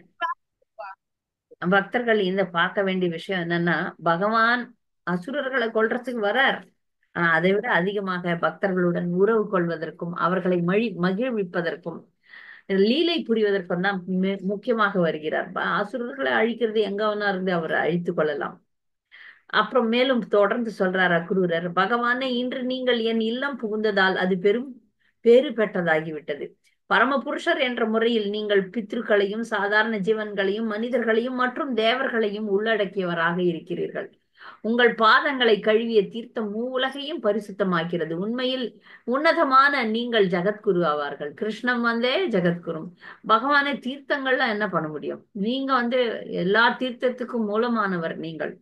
பக்தர்கள் இந்த பார்க்க வேண்டிய விஷயம் என்னன்னா பகவான் அசுரர்களை கொல்றதுக்கு வரார் ஆனா அதை விட அதிகமாக பக்தர்களுடன் உறவு கொள்வதற்கும் அவர்களை மழி மகிழ்விப்பதற்கும் லீலை புரிவதற்கும் தான் மு- முக்கியமாக வருகிறார் ப- அசுரர்களை அழிக்கிறது எங்க வேணா இருந்து அவர் அழித்துக் கொள்ளலாம் அப்புறம் மேலும் தொடர்ந்து சொல்றார் அக்ரூரர் பகவானே இன்று நீங்கள் என் இல்லம் புகுந்ததால் அது பெரும் பேறு பெற்றதாகிவிட்டது பரமபுருஷர் என்ற முறையில் நீங்கள் பித்ருக்களையும் சாதாரண ஜீவன்களையும் மனிதர்களையும் மற்றும் தேவர்களையும் உள்ளடக்கியவராக இருக்கிறீர்கள் உங்கள் பாதங்களை கழுவிய தீர்த்தம் மூவுலகையும் பரிசுத்தமாக்கிறது உண்மையில் உன்னதமான நீங்கள் ஜகத்குரு ஆவார்கள் கிருஷ்ணன் வந்தே ஜகத்குரு பகவானே தீர்த்தங்கள்லாம் என்ன பண்ண முடியும் நீங்க வந்து எல்லா தீர்த்தத்துக்கும் மூலமானவர் நீங்கள்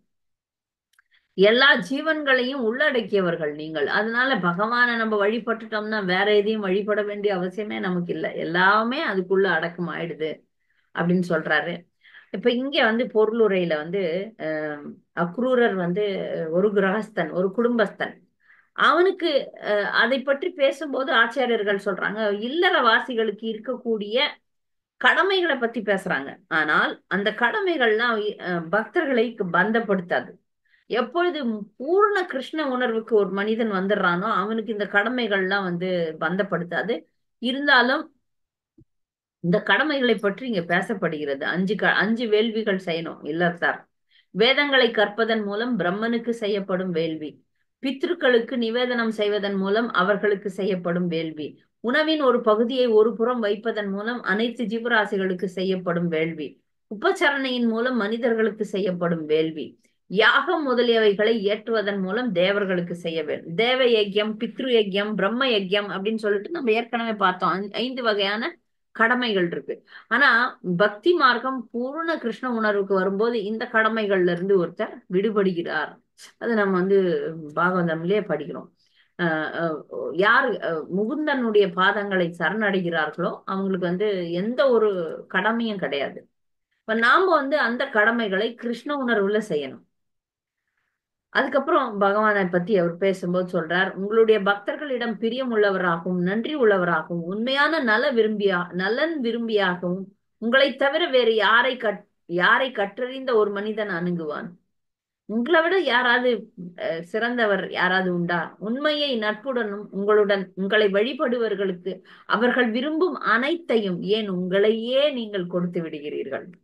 எல்லா ஜீவன்களையும் உள்ளடக்கியவர்கள் நீங்கள் அதனால பகவானை நம்ம வழிபட்டுட்டோம்னா வேற எதையும் வழிபட வேண்டிய அவசியமே நமக்கு இல்லை எல்லாமே அதுக்குள்ள அடக்கம் ஆயிடுது அப்படின்னு சொல்றாரு இப்ப இங்க வந்து பொருளுரையில வந்து அஹ், அக்ரூரர் வந்து ஒரு கிரகஸ்தன் ஒரு குடும்பஸ்தன் அவனுக்கு அஹ், அதை பற்றி பேசும்போது ஆச்சாரியர்கள் சொல்றாங்க இல்லறவாசிகளுக்கு இருக்கக்கூடிய கடமைகளை பத்தி பேசுறாங்க ஆனால் அந்த கடமைகள்லாம் அஹ், பக்தர்களை பந்தப்படுத்தாது எப்பொழுது பூர்ண கிருஷ்ண உணர்வுக்கு ஒரு மனிதன் வந்துடுறானோ அவனுக்கு இந்த கடமைகள்லாம் வந்து பந்தப்படுத்தாது இருந்தாலும் இந்த கடமைகளை பற்றி இங்க பேசப்படுகிறது அஞ்சு க அஞ்சு வேள்விகள் செய்யணும் இல்லத்தார் வேதங்களை கற்பதன் மூலம் பிரம்மனுக்கு செய்யப்படும் வேள்வி பித்ருக்களுக்கு நிவேதனம் செய்வதன் மூலம் அவர்களுக்கு செய்யப்படும் வேள்வி உணவின் ஒரு பகுதியை ஒரு புறம் வைப்பதன் மூலம் அனைத்து ஜீவராசிகளுக்கு செய்யப்படும் வேள்வி உபசரணையின் மூலம் மனிதர்களுக்கு செய்யப்படும் வேள்வி யாகம் முதலியவைகளை ஏற்றுவதன் மூலம் தேவர்களுக்கு செய்ய வேண்டும் தேவ யஜ்யம் பித்ரு யஜ்யம் பிரம்ம யஜ்யம் அப்படின்னு சொல்லிட்டு நம்ம ஏற்கனவே பார்த்தோம் ஐந்து- ஐந்து வகையான கடமைகள் இருக்கு ஆனா பக்தி மார்க்கம் பூர்ண கிருஷ்ண உணர்வுக்கு வரும்போது இந்த கடமைகள்ல இருந்து ஒருத்தர் விடுபடுகிறார் அது நம்ம வந்து பாகவதம்லயே படிக்கிறோம் அஹ் அஹ் யார் அஹ் முகுந்தனுடைய பாதங்களை சரணடைகிறார்களோ அவங்களுக்கு வந்து எந்த ஒரு கடமையும் கிடையாது இப்ப நாம வந்து அந்த கடமைகளை கிருஷ்ண உணர்வுல செய்யணும் அதுக்கப்புறம் பகவானை பத்தி அவர் பேசும்போது சொல்றார் உங்களுடைய பக்தர்களிடம் பிரியம் உள்ளவராகவும் நன்றி உள்ளவராகவும் உண்மையான நல விரும்பியா நலன் விரும்பியாகவும் உங்களை தவிர வேறு யாரை கற் யாரை கற்றறிந்த ஒரு மனிதன் அணுகுவான் உங்களை விட யாராவது அஹ், சிறந்தவர் யாராவது உண்டா உண்மையை நட்புடனும் உங்களுடன் உங்களை வழிபடுவர்களுக்கு அவர்கள் விரும்பும் அனைத்தையும் ஏன் உங்களையே நீங்கள் கொடுத்து விடுகிறீர்கள்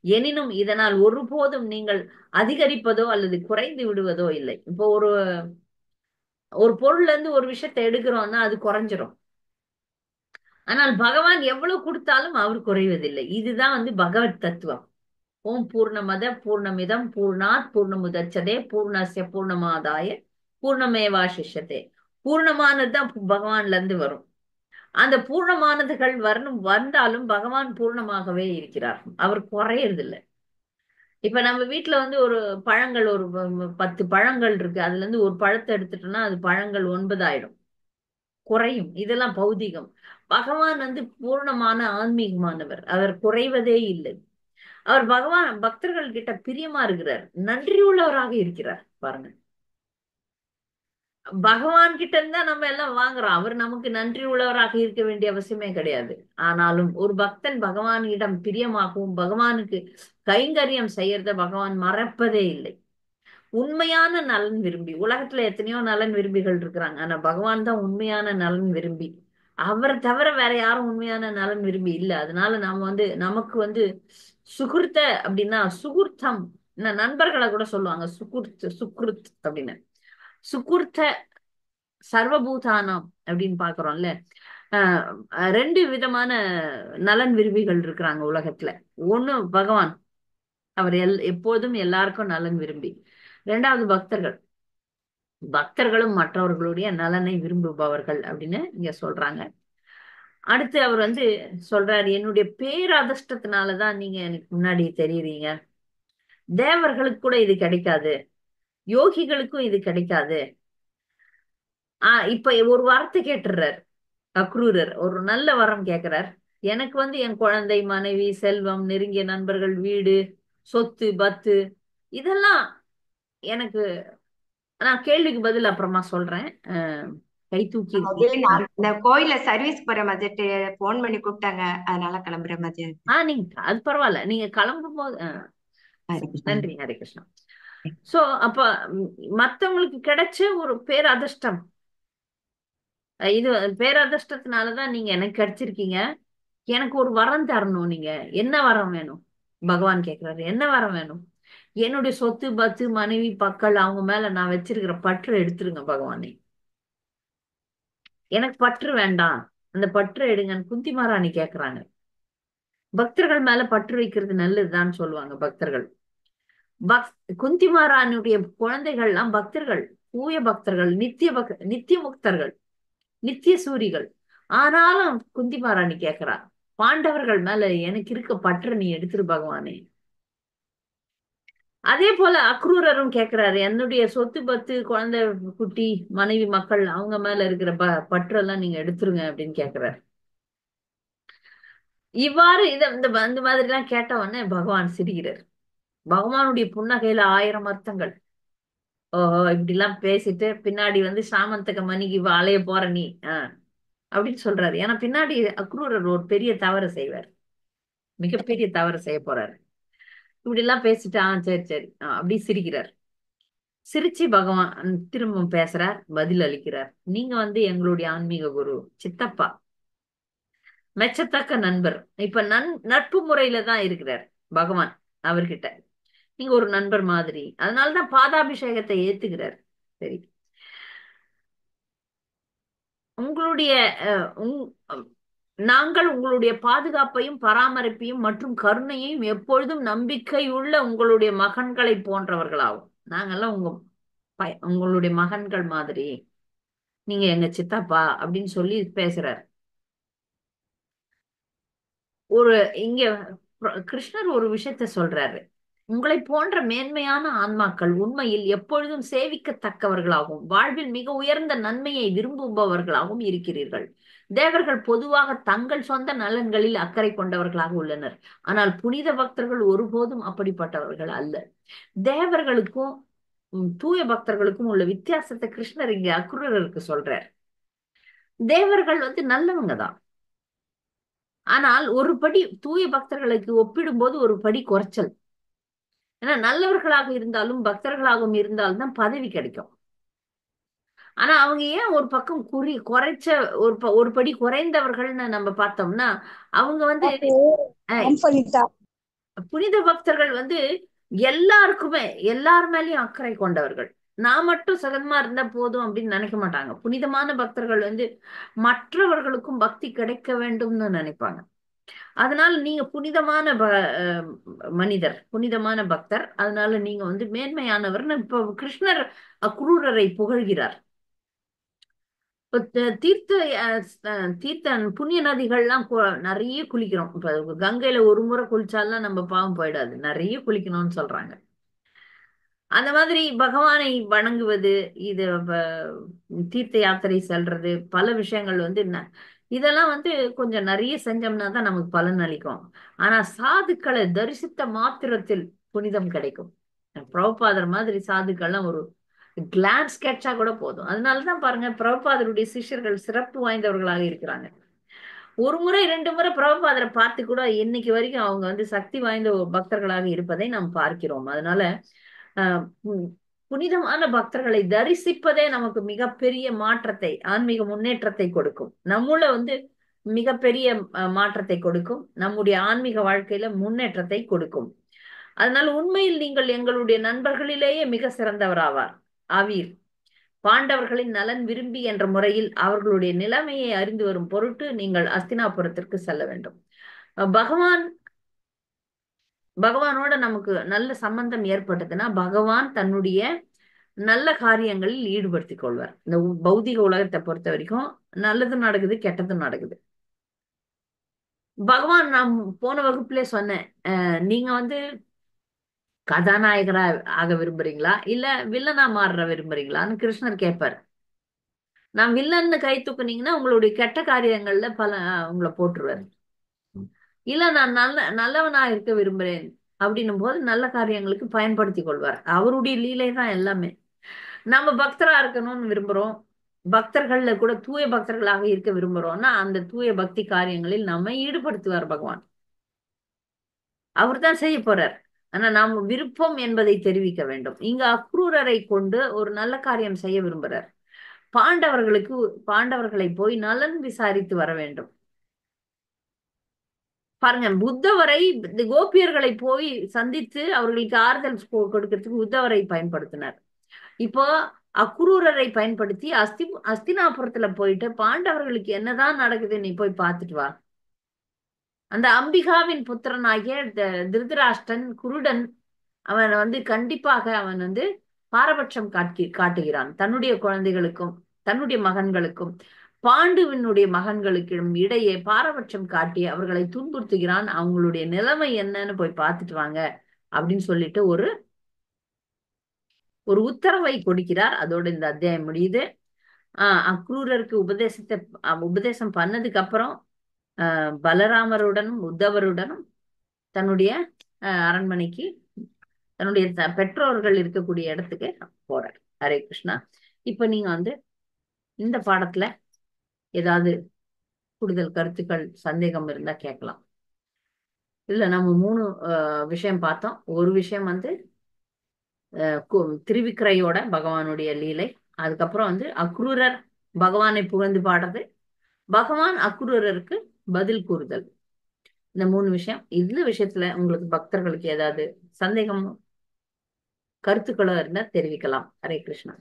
எனினும் இதனால் ஒருபோதும் நீங்கள் அதிகரிப்பதோ அல்லது குறைந்து விடுவதோ இல்லை இப்போ ஒரு ஒரு பொருள்ல இருந்து ஒரு விஷயத்தை எடுக்கிறோம்னா அது குறைஞ்சிரும் ஆனால் பகவான் எவ்வளவு கொடுத்தாலும் அவர் குறைவதில்லை இதுதான் வந்து பகவத் தத்துவம் ஓம் பூர்ணமத பூர்ணமிதம் பூர்ணாத் பூர்ணமுதச்சதே பூர்ணஸ்ய பூர்ணமாதாய பூர்ணமேவாசிஷத்தே பூர்ணமானதுதான் பகவான்ல இருந்து வரும் அந்த பூர்ணமானதுகள் வரணும் வந்தாலும் பகவான் பூர்ணமாகவே இருக்கிறார் அவர் குறையறதில்லை இப்ப நம்ம வீட்டுல வந்து ஒரு பழங்கள் ஒரு பத்து பழங்கள் இருக்கு அதுல இருந்து ஒரு பழத்தை எடுத்துட்டோம்னா அது பழங்கள் ஒன்பது ஆயிடும் குறையும் இதெல்லாம் பௌதிகம் பகவான் வந்து பூர்ணமான ஆன்மீகமானவர் அவர் குறைவதே இல்லை அவர் பகவான் பக்தர்கள் கிட்ட பிரியமா இருக்கிறார் நன்றி உள்ளவராக இருக்கிறார் பாருங்க பகவான் கிட்ட இருந்தா நம்ம எல்லாம் வாங்குறோம் அவர் நமக்கு நன்றி உள்ளவராக இருக்க வேண்டிய அவசியமே கிடையாது ஆனாலும் ஒரு பக்தன் பகவானிடம் பிரியமாகவும் பகவானுக்கு கைங்கரியம் செய்யறத பகவான் மறப்பதே இல்லை உண்மையான நலன் விரும்பி உலகத்துல எத்தனையோ நலன் விரும்பிகள் இருக்கிறாங்க ஆனா பகவான் தான் உண்மையான நலன் விரும்பி அவரை தவிர வேற யாரும் உண்மையான நலன் விரும்பி இல்லை அதனால நாம வந்து நமக்கு வந்து சுகுர்த்த அப்படின்னா சுகுர்த்தம் நண்பர்களை கூட சொல்லுவாங்க சுகுர்த் சுக்ருத் அப்படின்னு சுகுர்த்த சர்வபூதானம் அப்படின்னு பாக்குறோம்ல ரெண்டு விதமான நலன் விரும்பிகள் இருக்கிறாங்க உலகத்துல ஒண்ணு பகவான் அவர் எல் எப்போதும் எல்லாருக்கும் நலன் விரும்பி ரெண்டாவது பக்தர்கள் பக்தர்களும் மற்றவர்களுடைய நலனை விரும்புபவர்கள் அப்படின்னு இங்க சொல்றாங்க அடுத்து அவர் வந்து சொல்றாரு என்னுடைய பேரதிர்ஷ்டத்தினாலதான் நீங்க எனக்கு முன்னாடி தெரியுறீங்க தேவர்களுக்கு கூட இது கிடைக்காது யோகிகளுக்கும் இது கிடைக்காது ஆஹ் இப்ப ஒரு வார்த்தை கேட்டுறார் அக்ரூரர் ஒரு நல்ல வரம் கேட்கிறார் எனக்கு வந்து என் குழந்தை மனைவி செல்வம் நெருங்கிய நண்பர்கள் வீடு சொத்து பத்து இதெல்லாம் எனக்கு நான் கேள்விக்கு பதில் அப்புறமா சொல்றேன் கை தூக்கி கோயில சர்வீஸ் போற மதியத்து போன் பண்ணி கூப்பிட்டாங்க அதனால கிளம்புற மதியம் ஆஹ் நீங்க அது பரவாயில்ல நீங்க கிளம்பும் போது நன்றி ஹரே கிருஷ்ணா சோ அப்ப மத்தவங்களுக்கு கிடைச்ச ஒரு பேரதிர்ஷ்டம் இது பேரதிர்ஷ்டத்தினாலதான் நீங்க எனக்கு கிடைச்சிருக்கீங்க எனக்கு ஒரு வரம் தரணும் நீங்க என்ன வரம் வேணும் பகவான் கேக்குறாரு என்ன வரம் வேணும் என்னுடைய சொத்து பத்து மனைவி பக்கள் அவங்க மேல நான் வச்சிருக்கிற பற்று எடுத்துருங்க பகவானே எனக்கு பற்று வேண்டாம் அந்த பற்று எடுங்கன்னு குந்தி மகாராணி கேக்குறாங்க பக்தர்கள் மேல பற்று வைக்கிறது நல்லதுதான் சொல்லுவாங்க பக்தர்கள் பக் குந்தி மகாராணியுடைய குழந்தைகள் எல்லாம் பக்தர்கள் தூய பக்தர்கள் நித்திய பக் நித்திய முக்தர்கள் நித்திய சூரிகள் ஆனாலும் குந்தி மகாராணி கேக்குறா பாண்டவர்கள் மேல எனக்கு இருக்க பற்று நீ எடுத்துரு பகவானே அதே போல அக்ரூரரும் கேக்குறாரு என்னுடைய சொத்து பத்து குழந்தை குட்டி மனைவி மக்கள் அவங்க மேல இருக்கிற ப பற்றெல்லாம் நீங்க எடுத்துருங்க அப்படின்னு கேக்குறாரு இவ்வாறு இத இந்த இந்த மாதிரி எல்லாம் கேட்ட உடனே பகவான் சிரிக்கிறார் பகவானுடைய புன்னகையில ஆயிரம் அர்த்தங்கள் ஓஹோ இப்படி எல்லாம் பேசிட்டு பின்னாடி வந்து சாமந்தக மணிக்கு அலைய போற நீ ஆஹ் அப்படின்னு சொல்றாரு ஏன்னா பின்னாடி அக்ரூரர் ஒரு பெரிய தவறு செய்வார் மிகப்பெரிய தவறு செய்ய போறாரு இப்படி எல்லாம் பேசிட்டு ஆ சரி சரி அப்படி சிரிக்கிறார் சிரிச்சு பகவான் திரும்ப பேசுறார் பதில் அளிக்கிறார் நீங்க வந்து எங்களுடைய ஆன்மீக குரு சித்தப்பா மெச்சத்தக்க நண்பர் இப்ப நன் நட்பு முறையில தான் இருக்கிறார் பகவான் அவர்கிட்ட நீங்க ஒரு நண்பர் மாதிரி அதனாலதான் பாதாபிஷேகத்தை ஏத்துக்கிறார் சரி உங்களுடைய நாங்கள் உங்களுடைய பாதுகாப்பையும் பராமரிப்பையும் மற்றும் கருணையையும் எப்பொழுதும் நம்பிக்கையுள்ள உங்களுடைய மகன்களை போன்றவர்களாகும் நாங்கெல்லாம் உங்க உங்களுடைய மகன்கள் மாதிரி நீங்க எங்க சித்தப்பா அப்படின்னு சொல்லி பேசுறாரு ஒரு இங்க கிருஷ்ணர் ஒரு விஷயத்த சொல்றாரு உங்களை போன்ற மேன்மையான ஆன்மாக்கள் உண்மையில் எப்பொழுதும் சேவிக்கத்தக்கவர்களாகவும் வாழ்வில் மிக உயர்ந்த நன்மையை விரும்புபவர்களாகவும் இருக்கிறீர்கள் தேவர்கள் பொதுவாக தங்கள் சொந்த நலன்களில் அக்கறை கொண்டவர்களாக உள்ளனர் ஆனால் புனித பக்தர்கள் ஒருபோதும் அப்படிப்பட்டவர்கள் அல்ல தேவர்களுக்கும் தூய பக்தர்களுக்கும் உள்ள வித்தியாசத்தை கிருஷ்ணர் இங்க அக்ரூரருக்கு சொல்றார் தேவர்கள் வந்து நல்லவங்க தான் ஆனால் ஒரு படி தூய பக்தர்களுக்கு ஒப்பிடும்போது ஒரு படி குறைச்சல் ஏன்னா நல்லவர்களாக இருந்தாலும் பக்தர்களாகவும் இருந்தாலும் தான் பதவி கிடைக்கும் ஆனா அவங்க ஏன் ஒரு பக்கம் குறி குறைச்ச ஒரு ஒரு படி குறைந்தவர்கள்னு நம்ம பார்த்தோம்னா அவங்க வந்து புனித பக்தர்கள் வந்து எல்லாருக்குமே எல்லார் மேலயும் அக்கறை கொண்டவர்கள் நான் மட்டும் சுகமா இருந்தா போதும் அப்படின்னு நினைக்க மாட்டாங்க புனிதமான பக்தர்கள் வந்து மற்றவர்களுக்கும் பக்தி கிடைக்க வேண்டும்னு நினைப்பாங்க அதனால நீங்க புனிதமான ப அஹ் மனிதர் புனிதமான பக்தர் அதனால நீங்க வந்து மேன்மையானவர்னு இப்போ கிருஷ்ணர் அக்ரூரரை புகழ்கிறார் இப்ப த- தீர்த்த அஹ், அஹ், தீர்த்த புண்ணிய நதிகள்லாம் கு- நிறைய குளிக்கிறோம் இப்ப கங்கையில ஒரு முறை குளிச்சாலாம் நம்ம பாவம் போயிடாது நிறைய குளிக்கணும்னு சொல்றாங்க அந்த மாதிரி பகவானை வணங்குவது இது வ- தீர்த்த யாத்திரை செல்றது பல விஷயங்கள் வந்து ந- இதெல்லாம் வந்து கொஞ்சம் நிறைய செஞ்சோம்னா தான் நமக்கு பலன் அளிக்கும் ஆனா சாதுக்களை தரிசித்த மாத்திரத்தில் புனிதம் கிடைக்கும் பிரபுபாதர் மாதிரி சாதுக்கள்லாம் ஒரு கிளான்ஸ் கேட்சா கூட போதும் அதனாலதான் பாருங்க பிரபுபாதருடைய சிஷ்யர்கள் சிறப்பு வாய்ந்தவர்களாக இருக்கிறாங்க ஒரு முறை ரெண்டு முறை பிரபுபாதரை பார்த்து கூட இன்னைக்கு வரைக்கும் அவங்க வந்து சக்தி வாய்ந்த ஒரு பக்தர்களாக இருப்பதை நாம் பார்க்கிறோம் அதனால ஆஹ் உம் புனிதமான பக்தர்களை தரிசிப்பதே நமக்கு மிகப்பெரிய மாற்றத்தை ஆன்மீக முன்னேற்றத்தை கொடுக்கும் நம்முள்ள வந்து மிகப்பெரிய அஹ், மாற்றத்தை கொடுக்கும் நம்முடைய ஆன்மீக வாழ்க்கையில முன்னேற்றத்தை கொடுக்கும் அதனால உண்மையில் நீங்கள் எங்களுடைய நண்பர்களிலேயே மிக சிறந்தவராவார் ஆவீர் பாண்டவர்களின் நலன் விரும்பி என்ற முறையில் அவர்களுடைய நிலைமையை அறிந்து வரும் பொருட்டு நீங்கள் அஸ்தினாபுரத்திற்கு செல்ல வேண்டும் அஹ் பகவான் பகவானோட நமக்கு நல்ல சம்பந்தம் ஏற்பட்டதுன்னா பகவான் தன்னுடைய நல்ல காரியங்களில் ஈடுபடுத்திக் கொள்வார் இந்த உ- பௌதிக உலகத்தை பொறுத்த வரைக்கும் நல்லதும் நடக்குது கெட்டதும் நடக்குது பகவான் நான் போன வகுப்புல சொன்னேன் அஹ் நீங்க வந்து கதாநாயகரா ஆக விரும்புறீங்களா இல்ல வில்லனா மாறுற விரும்புறீங்களான்னு கிருஷ்ணர் கேட்பார் நான் வில்லன்னு கை தூக்குனீங்கன்னா உங்களுடைய கெட்ட காரியங்கள்ல பல உங்களை போட்டுருவாரு இல்ல நான் நல்ல நல்லவனா இருக்க விரும்புறேன் அப்படின்னும் போது நல்ல காரியங்களுக்கு பயன்படுத்தி கொள்வார் அவருடைய லீலை தான் எல்லாமே நம்ம பக்தரா இருக்கணும்னு விரும்புறோம் பக்தர்கள்ல கூட தூய பக்தர்களாக இருக்க விரும்புறோம்னா அந்த தூய பக்தி காரியங்களில் நம்மை ஈடுபடுத்துவார் பகவான் அவர் தான் செய்ய போறார் ஆனா நாம் விருப்பம் என்பதை தெரிவிக்க வேண்டும் இங்க அக்ரூரரை கொண்டு ஒரு நல்ல காரியம் செய்ய விரும்புறார் பாண்டவர்களுக்கு பாண்டவர்களை போய் நலன் விசாரித்து வர வேண்டும் பாருங்க புத்தவரை இந்த கோபியர்களை போய் சந்தித்து அவர்களுக்கு ஆறுதல் கொ- கொடுக்கறதுக்கு புத்தவரை பயன்படுத்தினார் இப்போ அக்ரூரரை பயன்படுத்தி அஸ்தி அஸ்தினாபுரத்துல போயிட்டு பாண்டவர்களுக்கு என்னதான் நடக்குது நீ போய் பார்த்துட்டு வா அந்த அம்பிகாவின் புத்திரனாகிய த- திருதராஷ்டிரன் குருடன் அவன் வந்து கண்டிப்பாக அவன் வந்து பாரபட்சம் காட்டி காட்டுகிறான் தன்னுடைய குழந்தைகளுக்கும் தன்னுடைய மகன்களுக்கும் பாண்டுவினுடைய மகன்களுக்கும் இடையே பாரபட்சம் காட்டி அவர்களை துன்புறுத்துகிறான் அவங்களுடைய நிலைமை என்னன்னு போய் பார்த்துட்டு வாங்க அப்படின்னு சொல்லிட்டு ஒரு ஒரு உத்தரவை கொடுக்கிறார் அதோட இந்த அத்தியாயம் முடியுது ஆஹ் அக்ரூரருக்கு உபதேசத்தை அஹ் உபதேசம் பண்ணதுக்கு அப்புறம் ஆஹ் பலராமருடனும் உத்தவருடனும் தன்னுடைய ஆஹ் அரண்மனைக்கு தன்னுடைய த- பெற்றோர்கள் இருக்கக்கூடிய இடத்துக்கு போறார் ஹரே கிருஷ்ணா இப்ப நீங்க வந்து இந்த பாடத்துல ஏதாவது கூடுதல் கருத்துக்கள் சந்தேகம் இருந்தா கேட்கலாம் இல்ல நம்ம மூணு ஆஹ் விஷயம் பார்த்தோம் ஒரு விஷயம் வந்து ஆஹ் கு- திருவிக்கிரையோட பகவானுடைய லீலை அதுக்கப்புறம் வந்து அக்ரூரர் பகவானை புகழ்ந்து பாடுறது பகவான் அக்ரூரருக்கு பதில் கூறுதல் இந்த மூணு விஷயம் இந்த விஷயத்துல உங்களுக்கு பக்தர்களுக்கு ஏதாவது சந்தேகம் கருத்துக்களோ இருந்தா தெரிவிக்கலாம் ஹரே கிருஷ்ணா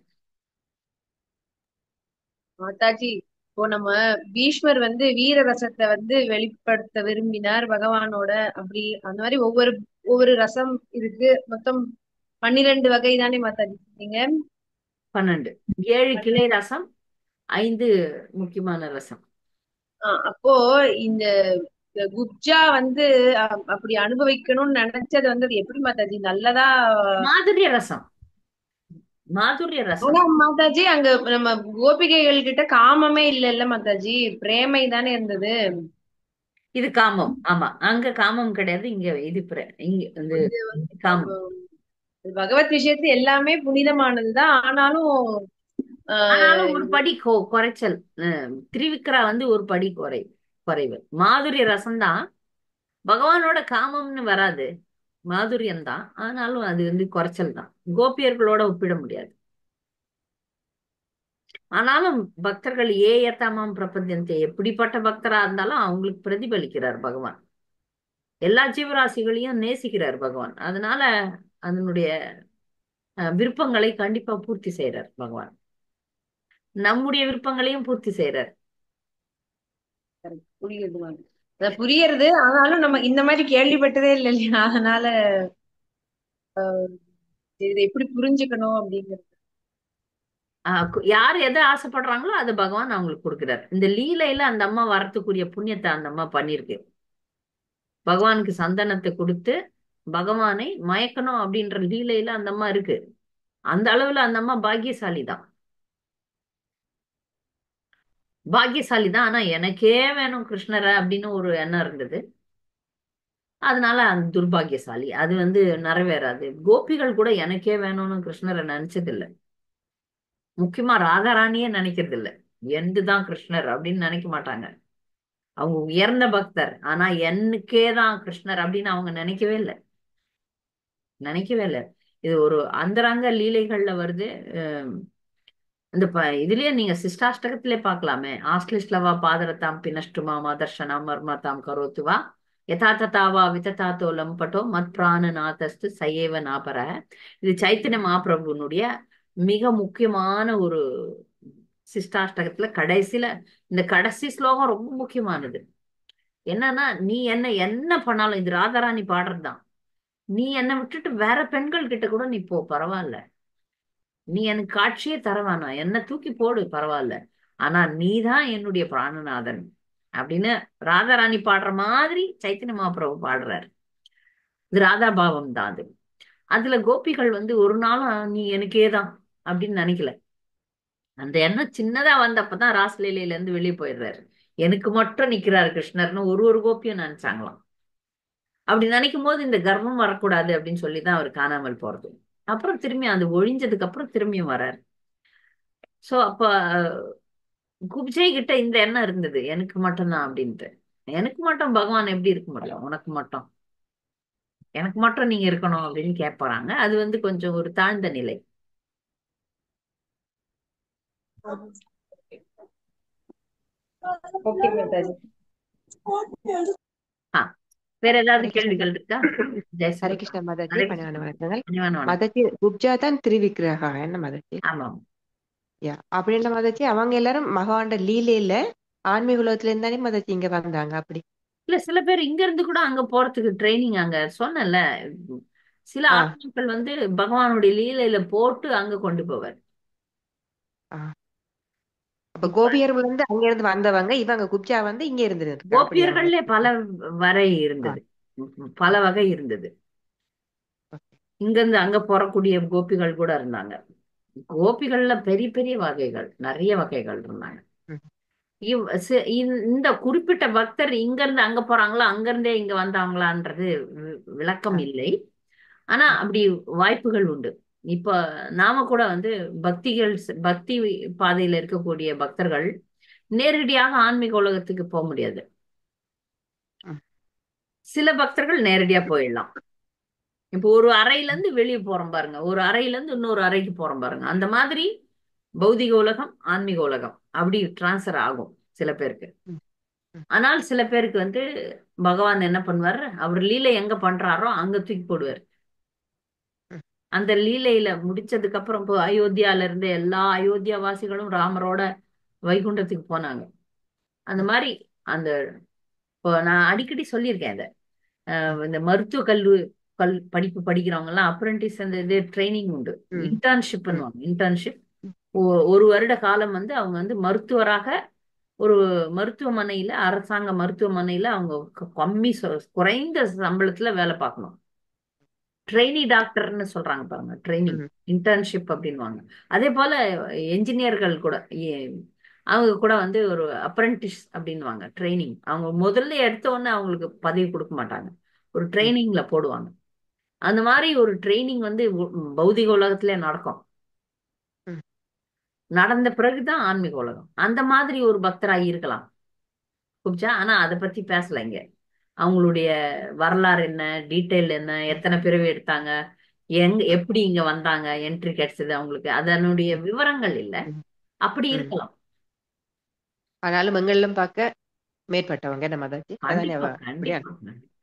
மாதாஜி இப்போ நம்ம பீஷ்மர் வந்து வீர ரசத்தை வந்து வெளிப்படுத்த விரும்பினார் பகவானோட அப்படி அந்த மாதிரி ஒவ்வொரு ஒவ்வொரு ரசம் இருக்கு மொத்தம் பன்னிரெண்டு வகை தானே மாதாஜி சொன்னீங்க பன்னெண்டு ஏழு கிளை ரசம் ஐந்து முக்கியமான ரசம் ஆஹ் அப்போ இந்த இந்த குப்ஜா வந்து அ- அப்படி அனுபவிக்கணும்னு நினைச்சது வந்து அது எப்படி மாதாஜி நல்லதா மாதுரிய ரசம் மாதுரிய ரசம் ஆனா மாதாஜி அங்க நம்ம கோபிகைகள் கிட்ட காமமே இல்ல இல்ல மாதாஜி பிரேமை தானே இருந்தது இது காமம் ஆமா அங்க காமம் கிடையாது இங்க இது பிர- இங்க இது காமம் பகவத் விஷயத்து எல்லாமே புனிதமானதுதான் ஆனாலும் ஆஹ் ஆனாலும் ஒரு படி கொ குறைச்சல் அஹ் திருவிக்ரா வந்து ஒரு படி குறை குறைவு மாதுரிய ரசம் தான் பகவானோட காமம்னு வராது மாதுரியம் தான் ஆனாலும் அது வந்து குறைச்சல் தான் கோபியர்களோட ஒப்பிட முடியாது ஆனாலும் பக்தர்கள் ஏ ஏத்தாமாம் பிரபஞ்சத்தை எப்படிப்பட்ட பக்தரா இருந்தாலும் அவங்களுக்கு பிரதிபலிக்கிறார் பகவான் எல்லா ஜீவராசிகளையும் நேசிக்கிறார் பகவான் அதனால அதனுடைய அஹ், விருப்பங்களை கண்டிப்பா பூர்த்தி செய்யறார் பகவான் நம்முடைய விருப்பங்களையும் பூர்த்தி செய்யறார் புரியுது மேம் அதான் புரியுறது ஆனாலும் நம்ம இந்த மாதிரி கேள்விப்பட்டதே இல்லை இல்லையா அதனால இதை எப்படி புரிஞ்சுக்கணும் அப்படிங்கிறது ஆஹ் கு- யார் எதை ஆசைப்படுறாங்களோ அதை பகவான் அவங்களுக்கு கொடுக்கிறார் இந்த லீலையில அந்த அம்மா வரத்துக்குரிய புண்ணியத்தை அந்த அம்மா பண்ணிருக்கு பகவானுக்கு சந்தனத்தை கொடுத்து பகவானை மயக்கணும் அப்படின்ற லீலையில அந்த அம்மா இருக்கு அந்த அளவுல அந்த அம்மா பாக்கியசாலி தான் பாக்கியசாலி தான் ஆனா எனக்கே வேணும் கிருஷ்ணரை அப்படின்னு ஒரு எண்ணம் இருந்தது அதனால அந்த துர்பாக்கியசாலி அது வந்து நிறைவேறாது கோபிகள் கூட எனக்கே வேணும்னு கிருஷ்ணரை நினைச்சது இல்ல முக்கியமா ராதாராணியே நினைக்கிறது இல்ல எந்துதான் கிருஷ்ணர் அப்படின்னு நினைக்க மாட்டாங்க அவங்க உயர்ந்த பக்தர் ஆனா எனக்கே தான் கிருஷ்ணர் அப்படின்னு அவங்க நினைக்கவே இல்லை நினைக்கவே இல்லை இது ஒரு அந்தரங்க லீலைகள்ல வருது அஹ் இந்த ப இதுலயே நீங்க சிஷ்டாஷ்டகத்திலே பார்க்கலாமே ஆஸ்லிஷ்லவா பாதரதாம் பினஷ்டுமா மதர்ஷனாம் மர்மதாம் கரோத்துவா யதா ததாவா விததாத்தோ லம்பட்டோ மத் பிராணநாதஸ்து சயேவ நாபர இது சைத்தன்ய மகாபிரபுனுடைய மிக முக்கியமான ஒரு சிஷ்டாஷ்டகத்துல கடைசியில இந்த கடைசி ஸ்லோகம் ரொம்ப முக்கியமானது என்னன்னா நீ என்ன என்ன பண்ணாலும் இது ராதாராணி பாடுறதுதான் நீ என்னை விட்டுட்டு வேற பெண்கள் கிட்ட கூட நீ போ பரவாயில்ல நீ எனக்கு காட்சியே தர வேணாம் என்ன தூக்கி போடு பரவாயில்ல ஆனா நீதான் என்னுடைய பிராணநாதன் அப்படின்னு ராதாராணி பாடுற மாதிரி சைத்தன்ய மகாபிரபு பாடுறாரு இது ராதா பாவம் தான் அது அதுல கோபிகள் வந்து ஒரு நாளும் நீ எனக்கே தான் அப்படின்னு நினைக்கல அந்த எண்ணம் சின்னதா வந்தப்பதான் ராசலீலையில இருந்து வெளியே போயிடுறாரு எனக்கு மட்டும் நிக்கிறாரு கிருஷ்ணர்னு ஒரு ஒரு கோபியும் நினைச்சாங்களாம் அப்படி நினைக்கும் போது இந்த கர்வம் வரக்கூடாது அப்படின்னு சொல்லிதான் அவர் காணாமல் போறது அப்புறம் திரும்பி அது ஒழிஞ்சதுக்கு அப்புறம் திரும்பியும் வர்றாரு சோ அப்ப குப்ஜய் கிட்ட இந்த எண்ணம் இருந்தது எனக்கு மட்டும்தான் அப்படின்ட்டு எனக்கு மட்டும் பகவான் எப்படி இருக்க முடியும் உனக்கு மட்டும் எனக்கு மட்டும் நீங்க இருக்கணும் அப்படின்னு கேட்பறாங்க அது வந்து கொஞ்சம் ஒரு தாழ்ந்த நிலை ஓகே மாதாஜி ஆ வேற ஏதாவது ஹரே கிருஷ்ண கேள்விகள் இருக்கா ஜெய் ஹரே ஸ்ரீ கிருஷ்ண மாதாஜி ஹரே பணிவான கிருஷ்ணா வணக்கங்கள் பணிவான வணக்கம் மாதாஜி குப்ஜா தான் திருவிக்கிரகா என்ன மாதாஜி ஆமாம் யா அப்படின்ற மாதாஜி அவங்க எல்லாரும் மகாண்ட லீலையில ஆன்மீக உலகத்துல இருந்தானே மாதாஜி இங்க வந்தாங்க அப்படி இல்ல சில பேர் இங்க இருந்து கூட அங்க போறதுக்கு ட்ரைனிங் அங்க சொன்னேன்ல சில ஆ ஆத்மாக்கள் வந்து பகவானுடைய லீலையில போட்டு அங்க கொண்டு போவார் ஆ அப்ப இப்ப கோபியர்கள் வந்து அங்க இருந்து வந்தவங்க இவங்க குப்ஜா வந்து இங்க இருந்திருக்காங்க அப்படியா கோபியர்கள்ல மாதாஜி பல வரை ஆ இருந்தது பல வகை இருந்தது ஓகே இங்க இருந்து அங்க போறக்கூடிய கோபிகள் கூட இருந்தாங்க கோபிகள்ல பெரிய பெரிய வகைகள் நிறைய வகைகள் இருந்தாங்க ம் இவ் சி- இந்த இந்த குறிப்பிட்ட பக்தர் இங்க இருந்து அங்க போறாங்களா அங்க இருந்தே இங்க வந்தாங்களான்றது வி- ஆ விளக்கம் இல்லை ஆனா ம் அப்படி வாய்ப்புகள் உண்டு இப்ப நாம கூட வந்து பக்திகள் பக்தி பாதையில இருக்கக்கூடிய பக்தர்கள் நேரடியாக ஆன்மீக உலகத்துக்கு போக முடியாது ம் சில பக்தர்கள் நேரடியா போயிடலாம் இப்போ ஒரு அறையில இருந்து வெளியே போறோம் பாருங்க ஒரு அறையில இருந்து இன்னொரு அறைக்கு போறோம் பாருங்க அந்த மாதிரி பௌதிக உலகம் ஆன்மீக உலகம் அப்படி டிரான்ஸ்ஃபர் ஆகும் சில பேருக்கு ம் ம் ஆனால் சில பேருக்கு வந்து பகவான் என்ன பண்ணுவார் அவர் லீலை எங்க பண்றாரோ அங்க தூக்கி போடுவார் ம் அந்த லீலையில முடிச்சதுக்கு அப்புறம் இப்போ அயோத்தியால இருந்த எல்லா அயோத்தியா வாசிகளும் ராமரோட வைகுண்டத்துக்கு போனாங்க அந்த ம் மாதிரி அந்த இப்போ நான் அடிக்கடி சொல்லியிருக்கேன் இதை அஹ் இந்த மருத்துவ கல்லு கல் படிப்பு படிக்கிறவங்க எல்லாம் அப்ரெண்டிஸ் அந்த இது ட்ரைனிங் உண்டு ம் ம் இன்டர்ன்ஷிப்னு இன்டர்ன்ஷிப் ம் ஒரு வருட காலம் வந்து அவங்க வந்து மருத்துவராக ஒரு மருத்துவமனையில அரசாங்க மருத்துவமனையில அவங்க க- கம்மி சொ- குறைந்த சம்பளத்துல வேலை பார்க்கணும் ட்ரெயினி டாக்டர்னு சொல்றாங்க பாருங்க ட்ரைனிங் ம் இன்டர்ன்ஷிப் அப்படின்வாங்க அதே போல என்ஜினியர்கள் கூட ஏ- அவங்க கூட வந்து ஒரு அப்ரெண்டிஸ் அப்படின்வாங்க ட்ரைனிங் அவங்க முதல்ல எடுத்த உடனே அவங்களுக்கு பதவி கொடுக்க மாட்டாங்க ஒரு ம் ட்ரைனிங்ல போடுவாங்க அந்த மாதிரி ஒரு ட்ரைனிங் வந்து உ- பௌதிக உலகத்திலே நடக்கும் ம் நடந்த பிறகுதான் ஆன்மீக உலகம் அந்த மாதிரி ஒரு பக்தராக இருக்கலாம் குப்ஜா ஆனா அதை பத்தி பேசல இங்க அவங்களுடைய வரலாறு என்ன டீட்டெயில் என்ன எத்தனை பிறவி எடுத்தாங்க எங்க எப்படி இங்க வந்தாங்க என்ட்ரி கிடைச்சது அவங்களுக்கு அதனுடைய ம் விவரங்கள் இல்ல ம் அப்படி ம் இருக்கலாம் ஆனாலும் எங்களிலும் பார்க்க மேற்பட்டவங்க என்ன மாதாஜி அதானே கண்டிப்பா அவ அப்படியா கண்டிப்பா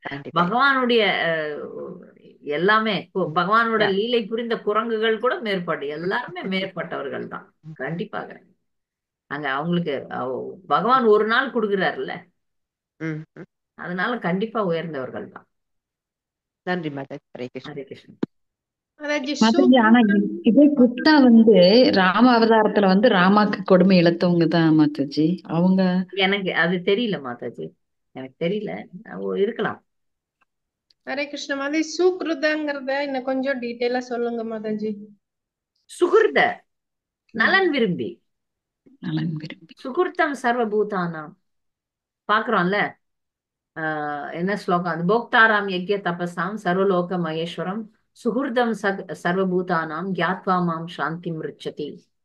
கண்டிப்பா பகவானுடைய அஹ், எல்லாமே கு- பகவானோட Yeah. லீலை புரிந்த குரங்குகள் கூட மேற்பட்டு எல்லாருமே மேற்பட்டவர்கள் தான் கண்டிப்பாக அங்க அவங்களுக்கு அவ- பகவான் ஒரு நாள் கொடுக்குறாருல்ல ம் ம். அதனால கண்டிப்பா உயர்ந்தவர்கள் தான் நன்றி மாதாஜி ஹரே கிருஷ்ணா ஹரே கிருஷ்ணன் மாதாஜி மாதாஜி ஆனா இ- இதே குப்தா வந்து ராம அவதாரத்துல வந்து ராமாக்கு கொடுமை இழுத்தவங்க தான் மாதாஜி அவங்க எனக்கு அது தெரியல மாதாஜி எனக்கு தெரியல அவ இருக்கலாம் ஹரே கிருஷ்ண மாதாஜி சுக்ருதங்கிறத இன்னும் கொஞ்சம் டீட்டெயிலா சொல்லுங்க மாதாஜி சுகிருத நலன் விரும்பி நலன் விரும்பி சுகிருத்தம் சர்வபூதானாம் பாக்குறோம்ல ஆஹ் என்ன ஸ்லோகம் அது போக்தாராம் யஜ்ய தபசாம் சர்வலோக மகேஸ்வரம் சுகிருதம் சக் சர்வபூதானாம் கியாத்வா மாம் சாந்தி மிருச்சதி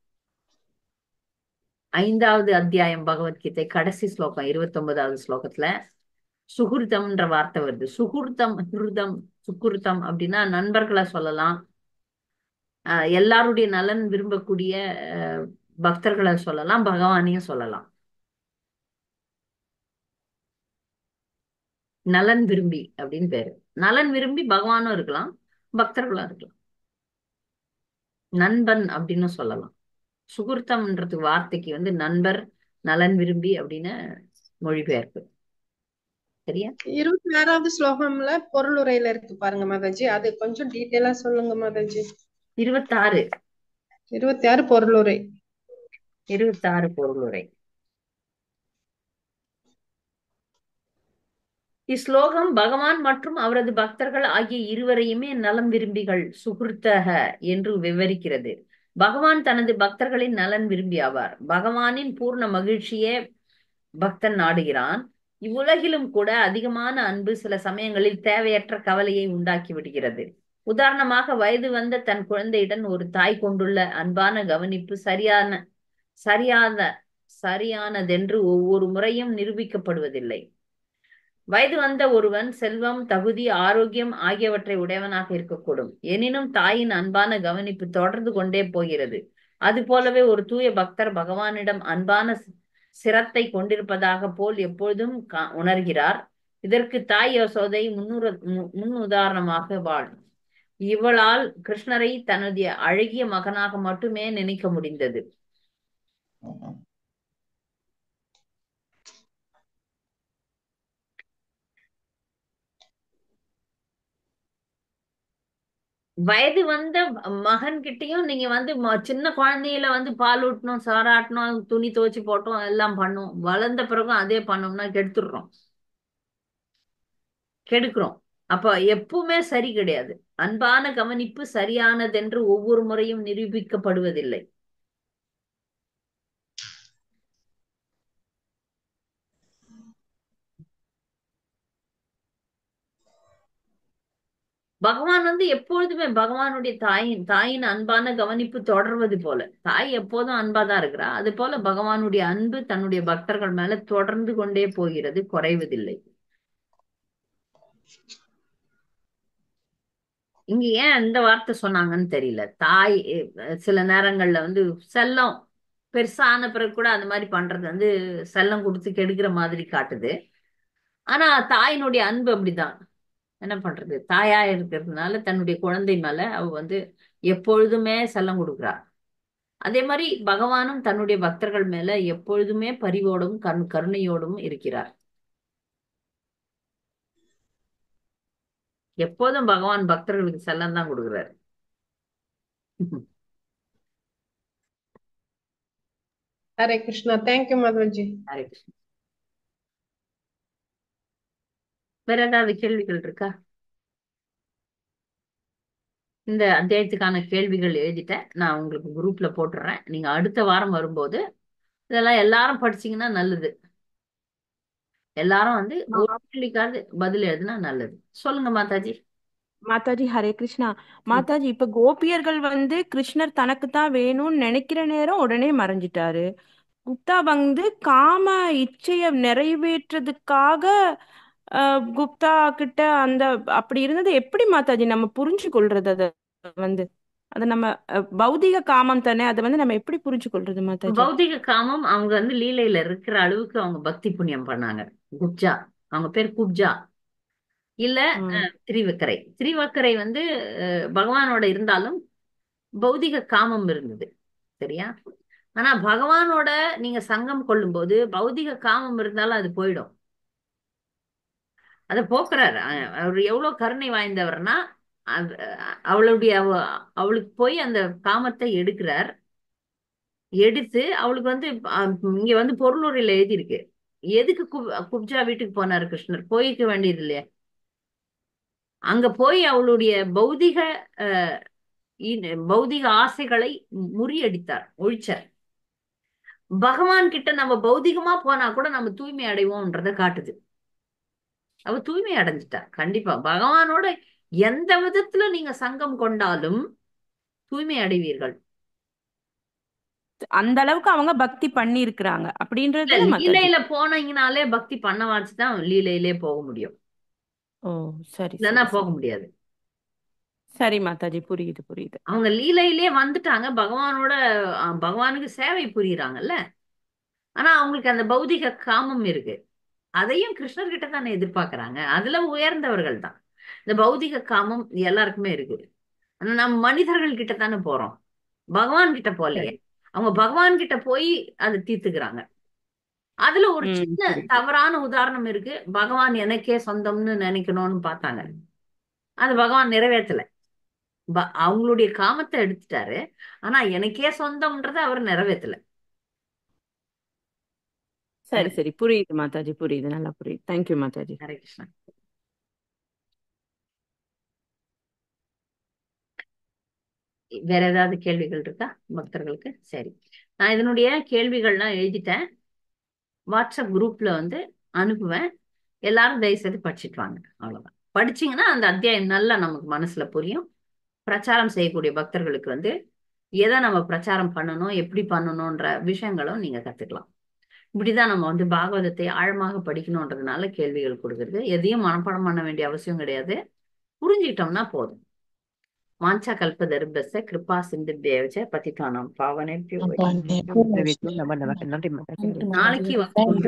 ஐந்தாவது அத்தியாயம் பகவத்கீதை கடைசி ஸ்லோகம் இருபத்தி ஒன்பதாவது ஸ்லோகத்துல சுகிருதம்ன்ற வார்த்தை வருது சுகிருதம் ஹிருதம் சுகிருதம் அப்படின்னா நண்பர்களை சொல்லலாம் ஆஹ் எல்லாருடைய நலன் விரும்பக்கூடிய ஆஹ் பக்தர்களை சொல்லலாம் பகவானையும் சொல்லலாம் நலன் விரும்பி அப்படின்னு பேரு நலன் விரும்பி பகவானும் இருக்கலாம் பக்தர்களும் இருக்கலாம் நண்பன் அப்படின்னு சொல்லலாம் சுகுர்த்தம்ன்றது வார்த்தைக்கு வந்து நண்பர் நலன் விரும்பி அப்படின்னு மொழிபெயர்ப்பு சரியா இருபத்தி ஆறாவது ஸ்லோகம்ல பொருளுரையில இருக்கு பாருங்க மாதாஜி அது கொஞ்சம் டீட்டெயிலா சொல்லுங்க மாதாஜி இருபத்தாறு இருபத்தி ஆறு பொருளுரை இருபத்தாறு பொருளுரை இஸ்லோகம் பகவான் மற்றும் அவரது பக்தர்கள் ஆகிய இருவரையுமே நலம் விரும்பிகள் சுகிருத்தக என்று விவரிக்கிறது பகவான் தனது பக்தர்களின் நலன் விரும்பி ஆவார் பகவானின் பூர்ண மகிழ்ச்சியே பக்தன் நாடுகிறான் இவ்வுலகிலும் கூட அதிகமான அன்பு சில சமயங்களில் தேவையற்ற கவலையை உண்டாக்கி விடுகிறது உதாரணமாக வயது வந்த தன் குழந்தையுடன் ஒரு தாய் கொண்டுள்ள அன்பான கவனிப்பு சரியான சரியான சரியானதென்று ஒவ்வொரு முறையும் நிரூபிக்கப்படுவதில்லை வயது வந்த ஒருவன் செல்வம் தகுதி ஆரோக்கியம் ஆகியவற்றை உடையவனாக இருக்கக்கூடும் எனினும் தாயின் அன்பான கவனிப்பு தொடர்ந்து கொண்டே போகிறது அது போலவே ஒரு தூய பக்தர் பகவானிடம் அன்பான சி- சிரத்தை கொண்டிருப்பதாக போல் எப்பொழுதும் கா- உணர்கிறார் இதற்கு தாய் யசோதை முன்னுர மு- முன் உதாரணமாக வாழ் இவளால் கிருஷ்ணரை தன்னுடைய அழகிய மகனாக மட்டுமே நினைக்க முடிந்தது வயது வந்த மகன் கிட்டயும் நீங்க வந்து ம- சின்ன குழந்தையில வந்து பால் ஊட்டணும் சாராட்டணும் துணி துவைச்சு போட்டோம் எல்லாம் பண்ணும் வளர்ந்த பிறகும் அதே பண்ணோம்னா கெடுத்துடுறோம் கெடுக்கிறோம் அப்ப எப்பவுமே சரி கிடையாது அன்பான கவனிப்பு சரியானதென்று ஒவ்வொரு முறையும் நிரூபிக்கப்படுவதில்லை பகவான் வந்து எப்பொழுதுமே பகவானுடைய தாயின் தாயின் அன்பான கவனிப்பு தொடர்வது போல தாய் எப்போதும் அன்பாதான் இருக்கிறா அது போல பகவானுடைய அன்பு தன்னுடைய பக்தர்கள் மேல தொடர்ந்து கொண்டே போகிறது குறைவதில்லை இங்க ஏன் இந்த வார்த்தை சொன்னாங்கன்னு தெரியல தாய் அஹ், சில நேரங்கள்ல வந்து செல்லம் பெருசான பிறகு கூட அந்த மாதிரி பண்றது வந்து செல்லம் கொடுத்து கெடுக்கிற மாதிரி காட்டுது ஆனா தாயினுடைய அன்பு அப்படிதான் என்ன பண்றது தாயா இருக்கிறதுனால தன்னுடைய குழந்தை மேல அவ வந்து எப்பொழுதுமே செல்லம் கொடுக்குறா அதே மாதிரி பகவானும் தன்னுடைய பக்தர்கள் மேல எப்பொழுதுமே பரிவோடும் கண் கருணையோடும் இருக்கிறார் எப்போதும் பகவான் பக்தர்களுக்கு செல்லம் தான் கொடுக்குறாரு ஹரே கிருஷ்ணா தேங்க்யூ மாதாஜி ஹரே கிருஷ்ணா வேற ஏதாவது கேள்விகள் இருக்கா இந்த அத்தியாயத்துக்கான கேள்விகள் எழுதிட்டேன் நான் உங்களுக்கு குரூப்ல போட்டுறேன் நீங்க அடுத்த வாரம் வரும்போது இதெல்லாம் எல்லாரும் படிச்சீங்கன்னா நல்லது எல்லாரும் வந்து ஒரு கேள்விக்காவது பதில் எழுதுனா நல்லது சொல்லுங்க மாதாஜி மாதாஜி ஹரே கிருஷ்ணா மாதாஜி இப்ப கோபியர்கள் வந்து கிருஷ்ணர் தனக்கு தான் வேணும்னு நினைக்கிற நேரம் உடனே மறைஞ்சிட்டாரு குப்தா வந்து காம இச்சைய நிறைவேற்றதுக்காக அஹ், குப்தா கிட்ட அந்த அப்படி இருந்தது எப்படி மாதாஜி நம்ம புரிஞ்சு கொள்றது அத வந்து அது நம்ம அஹ், பௌதிக காமம் தானே அதை வந்து நம்ம எப்படி புரிஞ்சு கொள்றது மாதாஜி பௌதிக காமம் அவங்க வந்து லீலையில இருக்கிற அளவுக்கு அவங்க பக்தி புண்ணியம் பண்ணாங்க குப்ஜா அவங்க பேர் குப்ஜா இல்ல ம் அஹ், திரிவக்கரை திரிவக்கரை வந்து அஹ், பகவானோட இருந்தாலும் பௌதிக காமம் இருந்தது சரியா ஆனா பகவானோட நீங்க சங்கம் கொள்ளும்போது பௌதிக காமம் இருந்தாலும் அது போயிடும் அதை போக்குறாரு அஹ், அவர் எவ்வளவு கருணை வாய்ந்தவர்னா அது- அவளுடைய அவ- அவளுக்கு போய் அந்த காமத்தை எடுக்கிறார் எடுத்து அவளுக்கு வந்து அஹ், இங்க வந்து பொருளுரையில எழுதியிருக்கு எதுக்கு குப் குப்ஜா வீட்டுக்கு போனாரு கிருஷ்ணர் போயிருக்க வேண்டியது இல்லையா அங்க போய் அவளுடைய பௌதிக அஹ், இ- பௌதிக ஆசைகளை முறியடித்தார் ஒழிச்சார் பகவான் கிட்ட நம்ம பௌதிகமா போனா கூட நம்ம தூய்மை அடைவோம்ன்றத காட்டுது அவ தூய்மை அடைஞ்சிட்டா கண்டிப்பா பகவானோட எந்த விதத்துல நீங்க சங்கம் கொண்டாலும் தூய்மை அடைவீர்கள் அந்த அளவுக்கு அவங்க பக்தி பண்ணி இருக்கிறாங்க அப்படின்றது தானே மாதாஜி லீலையில போனீங்கனாலே பக்தி பண்ண வாச்சுதான் லீலையிலே போக முடியும் ஓ சரி இல்லைன்னா சரி போக சரி முடியாது சரி மாதாஜி புரியுது புரியுது அவங்க லீலையிலே வந்துட்டாங்க பகவானோட அஹ், பகவானுக்கு சேவை புரியுறாங்கல்ல ஆனா அவங்களுக்கு அந்த பௌதிக காமம் இருக்கு அதையும் கிருஷ்ணர்கிட்ட தானே எதிர்பார்க்கறாங்க அதுல உயர்ந்தவர்கள் தான் இந்த பௌதிக காமம் எல்லாருக்குமே இருக்கு ஆனா நம்ம மனிதர்கள் கிட்ட தானே போறோம் பகவான் கிட்ட போகலையே சரி அவங்க பகவான் கிட்ட போய் அதை தீர்த்துக்கிறாங்க அதுல ஒரு ம் சின்ன புரியுது தவறான உதாரணம் இருக்கு பகவான் எனக்கே சொந்தம்னு நினைக்கணும்னு பார்த்தாங்க அது பகவான் நிறைவேற்றல ப- அவங்களுடைய காமத்தை எடுத்துட்டாரு ஆனா எனக்கே சொந்தம்ன்றதை அவர் நிறைவேற்றல சரி சரி புரியுது மாதாஜி புரியுது நல்லா புரியுது தேங்க்யூ மாதாஜி ஹரே கிருஷ்ணா வேற ஏதாவது கேள்விகள் இருக்கா பக்தர்களுக்கு சரி நான் இதனுடைய கேள்விகள்லாம் எழுதிட்டேன் வாட்ஸ்அப் குரூப்ல வந்து அனுப்புவேன் எல்லாரும் தயவு செய்து படிச்சுட்டு வாங்க அவ்வளவுதான் படிச்சீங்கன்னா அந்த அத்தியாயம் நல்லா நமக்கு மனசுல புரியும் பிரச்சாரம் செய்யக்கூடிய பக்தர்களுக்கு வந்து எதை நம்ம பிரச்சாரம் பண்ணணும் எப்படி பண்ணணும்ன்ற விஷயங்களும் நீங்க கத்துக்கலாம் இப்படிதான் நம்ம வந்து பாகவதத்தை ஆழமாக படிக்கணுன்றதுனால கேள்விகள் கொடுக்குறது எதையும் மனப்பாடம் பண்ண வேண்டிய அவசியம் கிடையாது புரிஞ்சுக்கிட்டோம்னா போதும் வாஞ்சா கல்பதர்பச கிருபா சிந்து தேவச்ச பதித்தானம் பாவனே நன்றி மாதாஜி நாளைக்கு வந்து